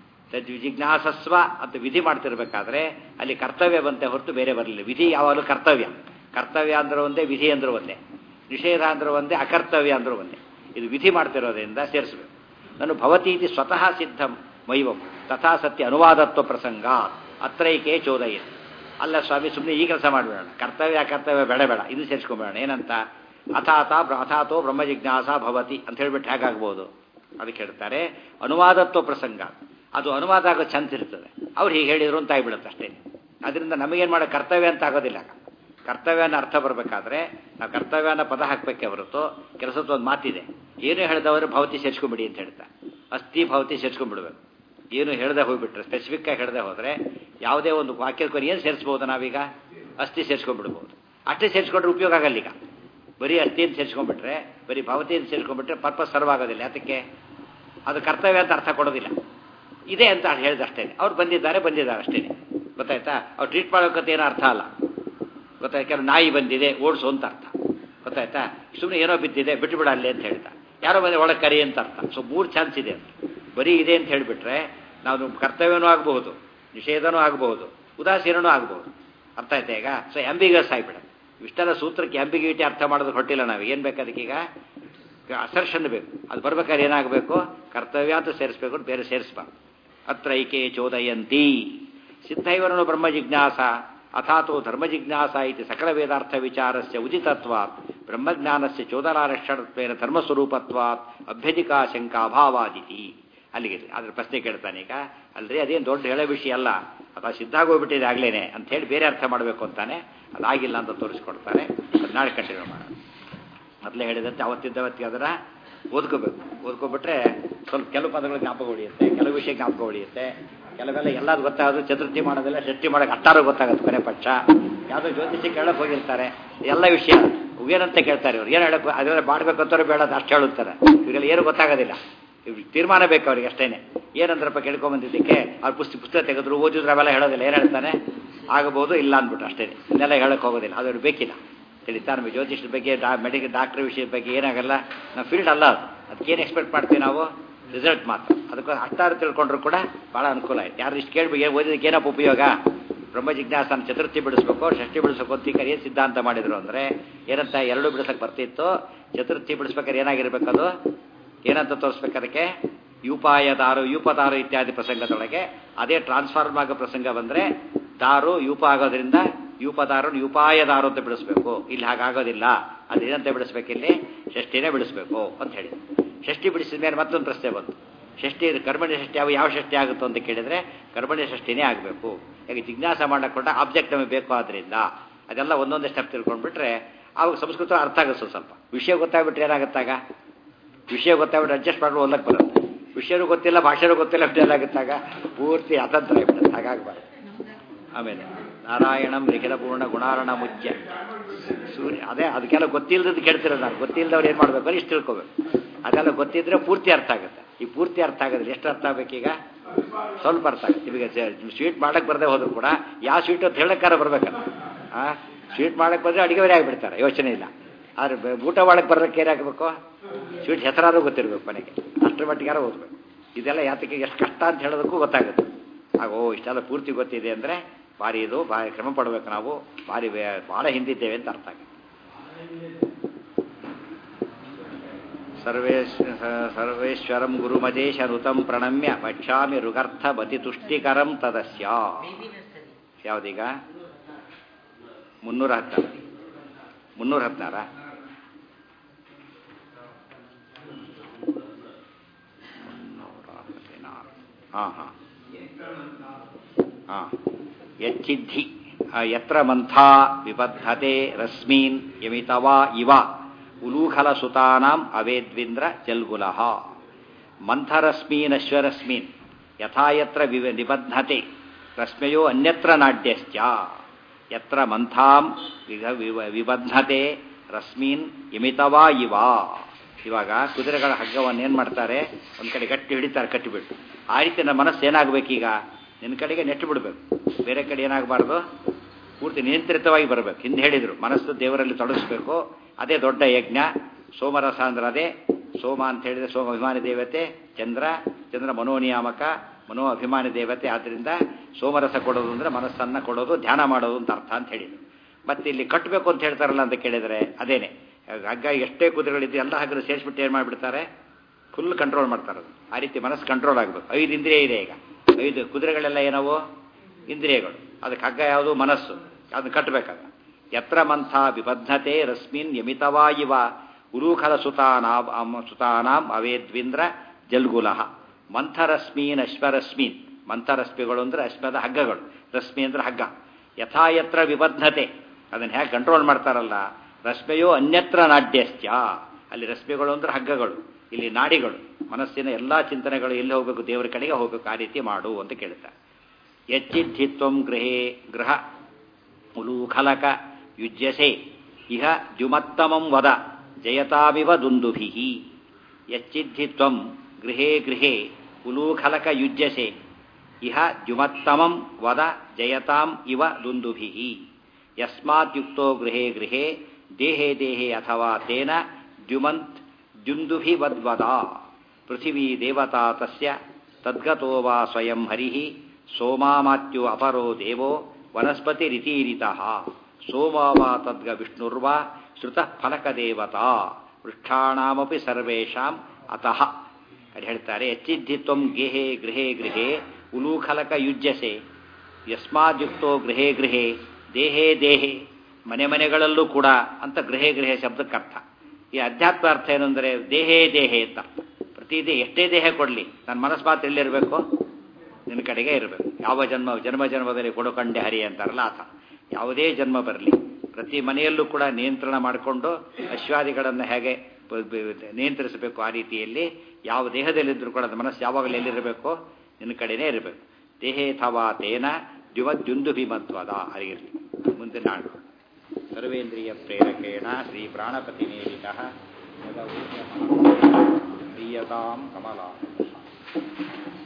ಜಿಜ್ಞಾಸಸ್ವ ಅಂತ ವಿಧಿ ಮಾಡ್ತಿರ್ಬೇಕಾದ್ರೆ ಅಲ್ಲಿ ಕರ್ತವ್ಯ ಬಂತೆ ಹೊರತು ಬೇರೆ ಬರಲಿಲ್ಲ ವಿಧಿ ಯಾವಾಗಲೂ ಕರ್ತವ್ಯ ಕರ್ತವ್ಯ ಅಂದ್ರೆ ಒಂದೇ ವಿಧಿ ಅಂದ್ರೆ ಒಂದೇ ನಿಷೇಧ ಅಂದ್ರೆ ಒಂದೇ ಅಕರ್ತವ್ಯ ಅಂದ್ರೆ ಒಂದೇ ಇದು ವಿಧಿ ಮಾಡ್ತಿರೋದ್ರಿಂದ ಸೇರಿಸಬೇಕು ನಾನು ಭವತೀತಿ ಸ್ವತಃ ಸಿದ್ಧಂ ಮೈವಂ ತಥಾ ಸತ್ಯ ಅನುವಾದತ್ವ ಪ್ರಸಂಗ ಅತ್ರೈಕೆ ಚೋದಯ ಅಲ್ಲ ಸ್ವಾಮಿ ಸುಮ್ಮನೆ ಈ ಕೆಲಸ ಮಾಡಿಬಿಡೋಣ ಕರ್ತವ್ಯ ಅಕರ್ತವ್ಯ ಬೇಡ ಬೇಡ ಇದು ಸೇರಿಸ್ಕೊಂಬೇಡ ಏನಂತ ಅಥಾತ ಅಥಾತೋ ಬ್ರಹ್ಮ ಜಿಜ್ಞಾಸ ಭವತಿ ಅಂತ ಹೇಳ್ಬಿಟ್ಟು ಹೇಗಾಗ್ಬೋದು ಅದಕ್ಕೆ ಹೇಳ್ತಾರೆ ಅನುವಾದತ್ವ ಪ್ರಸಂಗ ಅದು ಅನುವಾದ ಆಗೋ ಚಂದ ಇರ್ತದೆ ಅವ್ರು ಹೀಗೆ ಹೇಳಿದ್ರು ಅಂತ ಆಗಿಬಿಡುತ್ತೆ ಅಷ್ಟೇ ಅದರಿಂದ ನಮಗೇನು ಮಾಡೋ ಕರ್ತವ್ಯ ಅಂತ ಆಗೋದಿಲ್ಲ ಕರ್ತವ್ಯನ ಅರ್ಥ ಬರಬೇಕಾದ್ರೆ ನಾವು ಕರ್ತವ್ಯನ ಪದ ಹಾಕಬೇಕೆ ಹೊರತು ಕೆಲಸದ ಒಂದು ಮಾತಿದೆ ಏನು ಹೇಳಿದವರು ಭವತಿ ಸೇರ್ಸ್ಕೊಂಬಿಡಿ ಅಂತ ಹೇಳ್ತಾರೆ ಅಸ್ಥಿ ಭವತಿ ಸೇರ್ಸ್ಕೊಂಡ್ಬಿಡ್ಬೇಕು ಏನು ಹೇಳ್ದೆ ಹೋಗ್ಬಿಟ್ರೆ ಸ್ಪೆಸಿಫಿಕ್ ಆಗಿ ಹೇಳ್ದೆ ಹೋದರೆ ಯಾವುದೇ ಒಂದು ವಾಕ್ಯಕ್ಕೆ ಏನು ಸೇರಿಸ್ಬೋದು ನಾವೀಗ ಅಸ್ಥಿ ಸೇರಿಸ್ಕೊಂಡ್ಬಿಡ್ಬೋದು ಅಷ್ಟೇ ಸೇರಿಸ್ಕೊಂಡ್ರೆ ಉಪಯೋಗ ಆಗಲ್ಲ ಈಗ ಬರೀ ಅಸ್ಥಿಯನ್ನು ಸೇರಿಸ್ಕೊಂಡ್ಬಿಟ್ರೆ ಬರೀ ಭವತಿಯನ್ನು ಸೇರಿಸ್ಕೊಂಡ್ಬಿಟ್ರೆ ಪರ್ಪಸ್ ಸರ್ವ್ ಆಗೋದಿಲ್ಲ ಯಾತಕ್ಕೆ ಅದು ಕರ್ತವ್ಯ ಅಂತ ಅರ್ಥ ಕೊಡೋದಿಲ್ಲ ಇದೆ ಅಂತ ಹೇಳಿದ ಅಷ್ಟೇ ಅವ್ರು ಬಂದಿದ್ದಾರೆ ಬಂದಿದ್ದಾರೆ ಅಷ್ಟೇ ಗೊತ್ತಾಯ್ತಾ ಅವ್ರು ಟ್ರೀಟ್ ಮಾಡೋಕ್ಕಂತ ಏನೋ ಅರ್ಥ ಅಲ್ಲ ಗೊತ್ತಾಯ್ತು ಕೆಲವು ನಾಯಿ ಬಂದಿದೆ ಓಡಿಸು ಅಂತ ಅರ್ಥ ಗೊತ್ತಾಯ್ತಾ ಸುಮ್ಮನೆ ಏನೋ ಬಿದ್ದಿದೆ ಬಿಟ್ಟುಬಿಡ ಅಲ್ಲಿ ಅಂತ ಹೇಳ್ತಾ ಯಾರೋ ಬಂದೆ ಒಳಗೆ ಕರಿ ಅಂತ ಅರ್ಥ ಸೊ ಮೂರು ಚಾನ್ಸ್ ಇದೆ ಅಂತ ಬರೀ ಇದೆ ಅಂತ ಹೇಳಿಬಿಟ್ರೆ ನಾವು ಕರ್ತವ್ಯನೂ ಆಗಬಹುದು ನಿಷೇಧನೂ ಆಗಬಹುದು ಉದಾಸೀನನೂ ಆಗಬಹುದು ಅರ್ಥ ಆಯ್ತಾ ಈಗ ಸೊ ಎಂಬಿಗಸ್ ಆಗಿಬಿಡ ಇಷ್ಟೆಲ್ಲ ಸೂತ್ರಕ್ಕೆ ಎಂಬಿಗಿಟಿ ಅರ್ಥ ಮಾಡೋದು ಹೊಟ್ಟಿಲ್ಲ ನಾವು ಏನು ಬೇಕು ಅದಕ್ಕೀಗ ಅಸರ್ಷನ್ ಬೇಕು ಅದು ಬರ್ಬೇಕಾದ್ರೆ ಏನಾಗಬೇಕು ಕರ್ತವ್ಯ ಅಂತ ಸೇರಿಸ್ಬೇಕು ಬೇರೆ ಸೇರಿಸ್ಬಾರ್ದು ಅತ್ರ ಐಕೆ ಚೋದಯಂತಿ ಸಿದ್ಧೈವರನು ಬ್ರಹ್ಮ ಜಿಜ್ಞಾಸ ಅಥಾತೋ ಧರ್ಮ ಜಿಜ್ಞಾಸ ಇತಿ ಸಕಲ ವೇದಾರ್ಥ ವಿಚಾರಸ್ಯ ಉಚಿತತ್ವಾತ್ ಬ್ರಹ್ಮಜ್ಞಾನಸ್ಯ ಚೋದನಾರಕ್ಷಣತ್ವೇನ ಧರ್ಮಸ್ವರೂಪತ್ವಾತ್ ಅಭ್ಯಧಿಕಾ ಶಂಕಾ ಅಭಾವಾದಿತಿ ಅಲ್ಲಿಗೆ ಅದ್ರ ಪ್ರಶ್ನೆ ಕೇಳ್ತಾನೆ ಈಗ ಅಲ್ರಿ ಅದೇನು ದೊಡ್ಡ ಹೇಳೋ ವಿಷಯ ಅಲ್ಲ ಅಥವಾ ಸಿದ್ಧಾಗೋಗ್ಬಿಟ್ಟಿದೆ ಆಗ್ಲೇನೆ ಅಂತ ಹೇಳಿ ಬೇರೆ ಅರ್ಥ ಮಾಡಬೇಕು ಅಂತಾನೆ ಅದಾಗಿಲ್ಲ ಅಂತ ತೋರಿಸ್ಕೊಡ್ತಾರೆ ಅದು ನಾಳೆ ಕಂಟಿನ್ಯೂ ಮಾಡೋಣ ಮೊದಲೇ ಹೇಳಿದಂತೆ ಅವತ್ತಿದ್ದವತ್ತಿಗೆ ಅದರ ಓದ್ಕೋಬೇಕು ಓದ್ಕೊಬಿಟ್ರೆ ಸ್ವಲ್ಪ ಕೆಲವು ಪದಗಳು ಜ್ಞಾಪಕ ಉಳಿಯುತ್ತೆ ಕೆಲವು ವಿಷಯ ಜ್ಞಾಪಕ ಉಳಿಯುತ್ತೆ ಕೆಲವೆಲ್ಲ ಎಲ್ಲಾದ್ರು ಗೊತ್ತಾಗೋದು ಚತುರ್ಥಿ ಮಾಡೋದಿಲ್ಲ ಷಷ್ಠಿ ಮಾಡೋಕೆ ಅಟ್ಟಾರು ಗೊತ್ತಾಗುತ್ತೆ ಕೊನೆ ಪಕ್ಷ ಯಾವುದೋ ಜ್ಯೋತಿಷಿ ಕೇಳಕ್ಕೆ ಹೋಗಿರ್ತಾರೆ ಎಲ್ಲ ವಿಷಯ ಏನಂತ ಕೇಳ್ತಾರೆ ಇವ್ರು ಏನು ಹೇಳಕ್ಕೆ ಅದೆಲ್ಲ ಮಾಡಬೇಕು ಅಂತಾರೆ ಬೇಡ ಅಂತ ಅಷ್ಟು ಹೇಳುತ್ತಾರೆ ಇವರೆಲ್ಲ ಏನು ಗೊತ್ತಾಗೋದಿಲ್ಲ ಇವ್ರಿಗೆ ತೀರ್ಮಾನ ಬೇಕು ಅವ್ರಿಗೆ ಅಷ್ಟೇನೆ ಏನಂದ್ರಪ್ಪ ಕೇಳ್ಕೊಂಬಂದಿದ್ದಕ್ಕೆ ಅವ್ರು ಪುಸ್ತಕ ಪುಸ್ತಕ ತೆಗೆದ್ರು ಓದಿದ್ರು ಅವೆಲ್ಲ ಹೇಳೋದಿಲ್ಲ ಏನು ಹೇಳ್ತಾನೆ ಆಗಬಹುದು ಇಲ್ಲ ಅಂದ್ಬಿಟ್ಟು ಅಷ್ಟೇ ಇದನ್ನೆಲ್ಲ ಹೇಳಕ್ಕೆ ಹೋಗೋದಿಲ್ಲ ಅದು ಅವ್ರಿಗೆ ಬೇಕಿಲ್ಲ ತಿಳಿತಾ ನಮಗೆ ಜ್ಯೋತಿಷದ ಬಗ್ಗೆ ಡಾ ಮೆಡಿಕಲ್ ಡಾಕ್ಟರ್ ವಿಷಯದ ಬಗ್ಗೆ ಏನಾಗಲ್ಲ ನಮ್ಮ ಫೀಲ್ಡ್ ಅಲ್ಲ ಅದು ಅದಕ್ಕೇನು ಎಕ್ಸ್ಪೆಕ್ಟ್ ಮಾಡ್ತೀವಿ ನಾವು ರಿಸಲ್ಟ್ ಮಾತ್ರ ಅದಕ್ಕೆ ಅಷ್ಟಾರು ತಿಳ್ಕೊಂಡ್ರು ಕೂಡ ಭಾಳ ಅನುಕೂಲ ಆಯ್ತು ಯಾರು ಇಷ್ಟು ಕೇಳ್ಬೇಕು ಓದಿದಕ್ಕೆ ಏನಪ್ಪ ಉಪಯೋಗ ಬ್ರಹ್ಮ ಜಿಜ್ಞಾಸನ ಚತುರ್ಥಿ ಬಿಡಿಸ್ಬೇಕು ಷಷ್ಠಿ ಬಿಡಿಸ್ಬೇಕು ಅಂತ ಈಗ ಏನು ಸಿದ್ಧಾಂತ ಮಾಡಿದ್ರು ಅಂದರೆ ಏನಂತ ಎರಡು ಬಿಡಿಸಕ್ಕೆ ಬರ್ತಿತ್ತು ಚತುರ್ಥಿ ಬಿಡಿಸ್ಬೇಕಾದ್ರೆ ಏನಾಗಿರ್ಬೇಕು ಅದು ಏನಂತ ತೋರಿಸ್ಬೇಕು ಅದಕ್ಕೆ ಯೂಪಾಯ ದಾರು ಯೂಪದಾರು ಇತ್ಯಾದಿ ಪ್ರಸಂಗದೊಳಗೆ ಅದೇ ಟ್ರಾನ್ಸ್ಫಾರ್ಮ್ ಆಗೋ ಪ್ರಸಂಗ ಬಂದರೆ ದಾರು ಯೂಪ ಆಗೋದ್ರಿಂದ ಯೂಪದಾರು ಯೂಪಾಯ ದಾರು ಅಂತ ಬಿಡಿಸ್ಬೇಕು ಇಲ್ಲಿ ಹಾಗಾಗೋದಿಲ್ಲ ಅದು ಏನಂತ ಬಿಡಿಸ್ಬೇಕು ಇಲ್ಲಿ ಷಷ್ಠಿನೇ ಬಿಡಿಸ್ಬೇಕು ಅಂತ ಹೇಳಿ ಷಷ್ಠಿ ಬಿಡಿಸಿದ ಮೇಲೆ ಮತ್ತೊಂದು ಪ್ರಶ್ನೆ ಬಂತು ಷಷ್ಠಿ ಕರ್ಮಣ್ಯ ಷಷ್ಠಿ ಯಾವ ಯಾವ ಷಷ್ಠಿ ಆಗುತ್ತೋ ಅಂತ ಕೇಳಿದರೆ ಕರ್ಮಣ್ಯ ಷಷ್ಠಿನೇ ಆಗಬೇಕು ಯಾಕೆ ಜಿಜ್ಞಾಸ ಮಾಡಕ್ಕೆ ಕೊಟ್ಟ ಆಬ್ಜೆಕ್ಟ್ ನಮಗೆ ಬೇಕು ಆದ್ದರಿಂದ ಅದೆಲ್ಲ ಒಂದೊಂದೇ ಸ್ಟೆಪ್ ತಿಳ್ಕೊಂಡ್ಬಿಟ್ರೆ ಅವಾಗ ಸಂಸ್ಕೃತ ಅರ್ಥ ಆಗುತ್ತೆ ಸ್ವಲ್ಪ ವಿಷಯ ಗೊತ್ತಾಗ್ಬಿಟ್ರೆ ಏನಾಗುತ್ತಾಗ ವಿಷಯ ಗೊತ್ತಾಗ್ಬಿಟ್ಟು ಅಡ್ಜಸ್ಟ್ ಮಾಡಿ ಓದಕ್ಕೆ ಬರುತ್ತೆ ವಿಷಯನೂ ಗೊತ್ತಿಲ್ಲ ಭಾಷೆನೂ ಗೊತ್ತಿಲ್ಲ ಅಷ್ಟು ಏನಾಗುತ್ತಾಗ ಪೂರ್ತಿ ಅತಂತ್ರ ಆಗ್ಬಿಡುತ್ತೆ ಹಾಗಾಗಬಾರ್ದು ಆಮೇಲೆ ನಾರಾಯಣಂ ಲಿಖಿತ ಪೂರ್ಣ ಗುಣಾರಣ ಮುಜ್ಜ ಸೂರ್ಯ ಅದೇ ಅದಕ್ಕೆಲ್ಲ ಗೊತ್ತಿಲ್ಲದದ್ದು ಕೇಳ್ತಿರೋ ನಾನು ಗೊತ್ತಿಲ್ಲದವ್ರು ಏನು ಮಾಡಬೇಕು ಇಷ್ಟು ತಿಳ್ಕೊಬೇಕು ಅದೆಲ್ಲ ಗೊತ್ತಿದ್ರೆ ಪೂರ್ತಿ ಅರ್ಥ ಆಗುತ್ತೆ ಈ ಪೂರ್ತಿ ಅರ್ಥ ಆಗೋದಿಲ್ಲ ಎಷ್ಟು ಅರ್ಥ ಆಗ್ಬೇಕೀಗ ಸ್ವಲ್ಪ ಅರ್ಥ ಆಗುತ್ತೆ ಇವಾಗ ಸ್ವೀಟ್ ಮಾಡಕ್ಕೆ ಬರದೆ ಹೋದ್ರು ಕೂಡ ಯಾವ ಸ್ವೀಟ್ ಅಂತ ಹೇಳಕ್ಕಾರ ಬರ್ಬೇಕಲ್ಲ ಆ ಸ್ವೀಟ್ ಮಾಡಕ್ಕೆ ಬಂದರೆ ಅಡಿಗೆವರೆ ಆಗಿಬಿಡ್ತಾರೆ ಯೋಚನೆ ಇಲ್ಲ ಆದ್ರೆ ಊಟ ಮಾಡಕ್ಕೆ ಬರೋದಕ್ಕೆ ಏನು ಹಾಕಬೇಕು ಸ್ವೀಟ್ ಹೆಸರಾದ್ರೂ ಗೊತ್ತಿರಬೇಕು ಮನೆಗೆ ಅಷ್ಟರ ಮಟ್ಟಿಗಾರ ಓದಬೇಕು ಇದೆಲ್ಲ ಯಾತಕ್ಕೆ ಎಷ್ಟು ಕಷ್ಟ ಅಂತ ಹೇಳೋದಕ್ಕೂ ಗೊತ್ತಾಗುತ್ತೆ ಆಗ ಓ ಇಷ್ಟೆಲ್ಲ ಪೂರ್ತಿ ಗೊತ್ತಿದೆ ಅಂದರೆ ಭಾರಿ ಇದು ಭಾರಿ ಕ್ರಮ ಪಡಬೇಕು ನಾವು ಭಾರಿ ಭಾಳ ಹಿಂದಿದ್ದೇವೆ ಅಂತ ಅರ್ಥ ಆಗುತ್ತೆ ಸರ್ವೇಶ್ ಸರ್ವೇಶ್ವರಂ ಗುರುಮದೇಶ ಋತಂ ಪ್ರಣಮ್ಯ ಪಕ್ಷಾಮಿ ಋಗರ್ಥ ಬತಿ ತುಷ್ಟಿಕರಂ ತದಸ್ಯ ಯಾವುದೀಗ ಮುನ್ನೂರ ಹತ್ತಾರು ಮುನ್ನೂರ ಹದಿನಾರ ಹಾಂ ಹಾಂ ಹಾಂ ಯಚ್ಚಿದ್ಧಿ ಯತ್ರ ಮಂಥಾ ವಿಬದ್ಧತೆ ರಶ್ಮೀನ್ ಯಮಿತವಾ ಇವ ಉಲೂಖಲಸುತಾನಾಂ ಅವೇದ್ವಿಂದ್ರ ಜಲ್ಗುಲಃ ಮಂಥರಶ್ಮೀನಶ್ವರಶ್ಮೀನ್ ಯಥಾ ಯತ್ರ ವಿವ ನಿಬಧ್ನತೆ ರಶ್ಮೆಯೋ ಅನ್ಯತ್ರ ನಾಡ್ಯಶ್ಚ ಯತ್ರ ಮಂಥಾಂ ವಿಗ ವಿವ ವಿಬಧ್ನತೆ ರಶ್ಮೀನ್ ಯಮಿತವಾ ಇವ ಇವಾಗ ಕುದುರೆಗಳ ಹಗ್ಗವನ್ನು ಏನು ಮಾಡ್ತಾರೆ ಒಂದು ಕಡೆ ಗಟ್ಟಿ ಹಿಡಿತಾರೆ ಕಟ್ಟಿಬಿಟ್ಟು ಆ ರೀತಿ ನಮ್ಮ ಮನಸ್ಸು ಏನಾಗಬೇಕೀಗ ನಿನ್ನ ಕಡೆಗೆ ನೆಟ್ಟು ಬಿಡಬೇಕು ಬೇರೆ ಕಡೆ ಏನಾಗಬಾರ್ದು ಪೂರ್ತಿ ನಿಯಂತ್ರಿತವಾಗಿ ಬರಬೇಕು ಹಿಂದೆ ಹೇಳಿದರು ಮನಸ್ಸು ದೇವರಲ್ಲಿ ತೊಡಗಿಸ್ಬೇಕು ಅದೇ ದೊಡ್ಡ ಯಜ್ಞ ಸೋಮರಸ ಅಂದ್ರೆ ಅದೇ ಸೋಮ ಅಂತ ಹೇಳಿದರೆ ಸೋಮ ಅಭಿಮಾನಿ ದೇವತೆ ಚಂದ್ರ ಚಂದ್ರ ಮನೋನಿಯಾಮಕ ಮನೋ ಅಭಿಮಾನಿ ದೇವತೆ ಆದ್ದರಿಂದ ಸೋಮರಸ ಕೊಡೋದು ಅಂದರೆ ಮನಸ್ಸನ್ನು ಕೊಡೋದು ಧ್ಯಾನ ಮಾಡೋದು ಅಂತ ಅರ್ಥ ಅಂತ ಹೇಳಿದರು ಮತ್ತೆ ಇಲ್ಲಿ ಕಟ್ಟಬೇಕು ಅಂತ ಹೇಳ್ತಾರಲ್ಲ ಅಂತ ಕೇಳಿದರೆ ಅದೇನೆ ಹಗ್ಗ ಎಷ್ಟೇ ಕುದುರೆಗಳಿದ್ದು ಎಲ್ಲ ಹಗ್ಗರು ಸೇರಿಸ್ಬಿಟ್ಟು ಏನು ಮಾಡಿಬಿಡ್ತಾರೆ ಫುಲ್ ಕಂಟ್ರೋಲ್ ಮಾಡ್ತಾರೆ ಆ ರೀತಿ ಮನಸ್ಸು ಕಂಟ್ರೋಲ್ ಆಗಬೇಕು ಐದು ಇಂದ್ರಿಯ ಇದೆ ಈಗ ಐದು ಕುದುರೆಗಳೆಲ್ಲ ಏನವು ಇಂದ್ರಿಯಗಳು ಅದಕ್ಕೆ ಹಗ್ಗ ಯಾವುದು ಮನಸ್ಸು ಅದನ್ನು ಕಟ್ಟಬೇಕಾಗ ಯತ್ರ ಮಂಥ ವಿಬದ್ಧತೆ ರಶ್ಮಿನ್ ಯಮಿತವಾಯಿವ ಉಲೂಖಲ ಸುತಾನಾಂ ಸುತಾನಾಂ ಅವೇದ್ವಿಂದ್ರ ಜಲ್ಗುಲಃ ಮಂಥರಶ್ಮೀನ್ ಅಶ್ವರಶ್ಮೀನ್ ಮಂಥರಶ್ಮಿಗಳು ಅಂದರೆ ಅಶ್ವದ ಹಗ್ಗಗಳು ರಶ್ಮಿ ಅಂದ್ರೆ ಹಗ್ಗ ಯಥಾಯತ್ರ ವಿಬದ್ಧತೆ ಅದನ್ನು ಹೇಗೆ ಕಂಟ್ರೋಲ್ ಮಾಡ್ತಾರಲ್ಲ ರಶ್ಮೆಯೋ ಅನ್ಯತ್ರ ನಾಡ್ಯಶ್ಚ ಅಲ್ಲಿ ರಶ್ಮಿಗಳು ಅಂದ್ರೆ ಹಗ್ಗಗಳು ಇಲ್ಲಿ ನಾಡಿಗಳು ಮನಸ್ಸಿನ ಎಲ್ಲ ಚಿಂತನೆಗಳು ಎಲ್ಲಿ ಹೋಗಬೇಕು ದೇವರ ಕಡೆಗೆ ಹೋಗಬೇಕು ಆ ರೀತಿ ಮಾಡು ಅಂತ ಕೇಳ್ತಾರೆ ಯಚ್ಚಿದ್ಧಿತ್ವಂ ಗೃಹೇ ಗೃಹ ಉಲೂಖಲಕ ಯುಜ್ಯಸೆ ಇಹ ದ್ಯುಮತ್ತಮಂ ವದ ಜಯತಾವಿವ ದುಂದುಭಿ ಯಚ್ಚಿದ್ಧಿತ್ವಂ ಗೃಹೇ ಗೃಹೇ ಉಲೂಖಲಕ ಯುಜ್ಯಸೆ ಇಹ ದ್ಯುಮತ್ತಮಂ ವದ ಜಯತಾಂ ಇವ ದುಂದುಭಿ ಯಸ್ಮಾತ್ ಯುಕ್ತೋ ಗೃಹೇ ಗೃಹೇ ದೇಹೇ ದೇಹೇ ಅಥವಾ ತೇನ ದ್ಯುಮಂತ್ ದ್ಯುಂದುಭಿವದ್ವದ ಪೃಥಿವೀ ದೇವತಾ ತಸ್ಯ ತದ್ಗತೋ ವಾ ಸ್ವಯಂ ಹರಿಃ ಸೋಮಾಮಾತ್ಯೋ ಅಪರೋ ದೇವೋ ವನಸ್ಪತಿರಿತೀರಿತಃ ಸೋಮಾ ವಾ ತದ್ಗ ವಿಷ್ಣುರ್ವಾ ಶ್ರುತಃ ಫಲಕದೇವತಾ ವೃಕ್ಷಾಣಾಮಪಿ ಸರ್ವೇಷಾಂ ಅತಃ ಅದು ಹೇಳ್ತಾರೆ ಎಚ್ಚಿದ್ಧಿತ್ವಂ ಗೇಹೇ ಗೃಹೇ ಗೃಹೇ ಉಲೂಖಲಕ ಯುಜ್ಯಸೆ ಯಸ್ಮಾದ್ಯುಕ್ತೋ ಗೃಹೇ ಗೃಹೇ ದೇಹೇ ದೇಹೇ ಮನೆ ಮನೆಗಳಲ್ಲೂ ಕೂಡ ಅಂತ ಗೃಹೇ ಗೃಹೇ ಶಬ್ದಕ್ಕೆ ಅರ್ಥ ಈ ಅಧ್ಯಾತ್ಮ ಅರ್ಥ ಏನಂದರೆ ದೇಹೇ ದೇಹೇ ಅಂತ ಪ್ರತಿ ದೇಹ ಎಷ್ಟೇ ದೇಹ ಕೊಡಲಿ ನನ್ನ ಮನಸ್ಸು ಮಾತ್ರ ಎಲ್ಲಿರಬೇಕು ನಿನ್ನ ಕಡೆಗೆ ಇರಬೇಕು ಯಾವ ಜನ್ಮ ಜನ್ಮ ಜನ್ಮದಲ್ಲಿ ಕೊಡುಕಂಡೆ ಹರಿ ಅಂತಾರಲ್ಲ ಆತ ಯಾವುದೇ ಜನ್ಮ ಬರಲಿ ಪ್ರತಿ ಮನೆಯಲ್ಲೂ ಕೂಡ ನಿಯಂತ್ರಣ ಮಾಡಿಕೊಂಡು ಅಶ್ವಾದಿಗಳನ್ನು ಹೇಗೆ ಪ- ಬ- ನಿಯಂತ್ರಿಸಬೇಕು ಆ ರೀತಿಯಲ್ಲಿ ಯಾವ ದೇಹದಲ್ಲಿದ್ದರೂ ಕೂಡ ಅದು ಮನಸ್ಸು ಯಾವಾಗಲೂ ಎಲ್ಲಿರಬೇಕು ನಿನ್ನ ಕಡೆನೇ ಇರಬೇಕು ದೇಹೇಥವಾ ತೇನ ದ್ಯುವದ್ಯುಂದುಭಿಮತ್ವದ ಅರಿಗಿರಲಿ ಮುಂದೆ ನಾಡು ಸರ್ವೇಂದ್ರಿಯ ಪ್ರೇರಕೇಣ ಶ್ರೀ ಪ್ರಾಣಪತಿ ನೇರಿತ ಪ್ರಿಯತಾಂ ಕಮಲಾ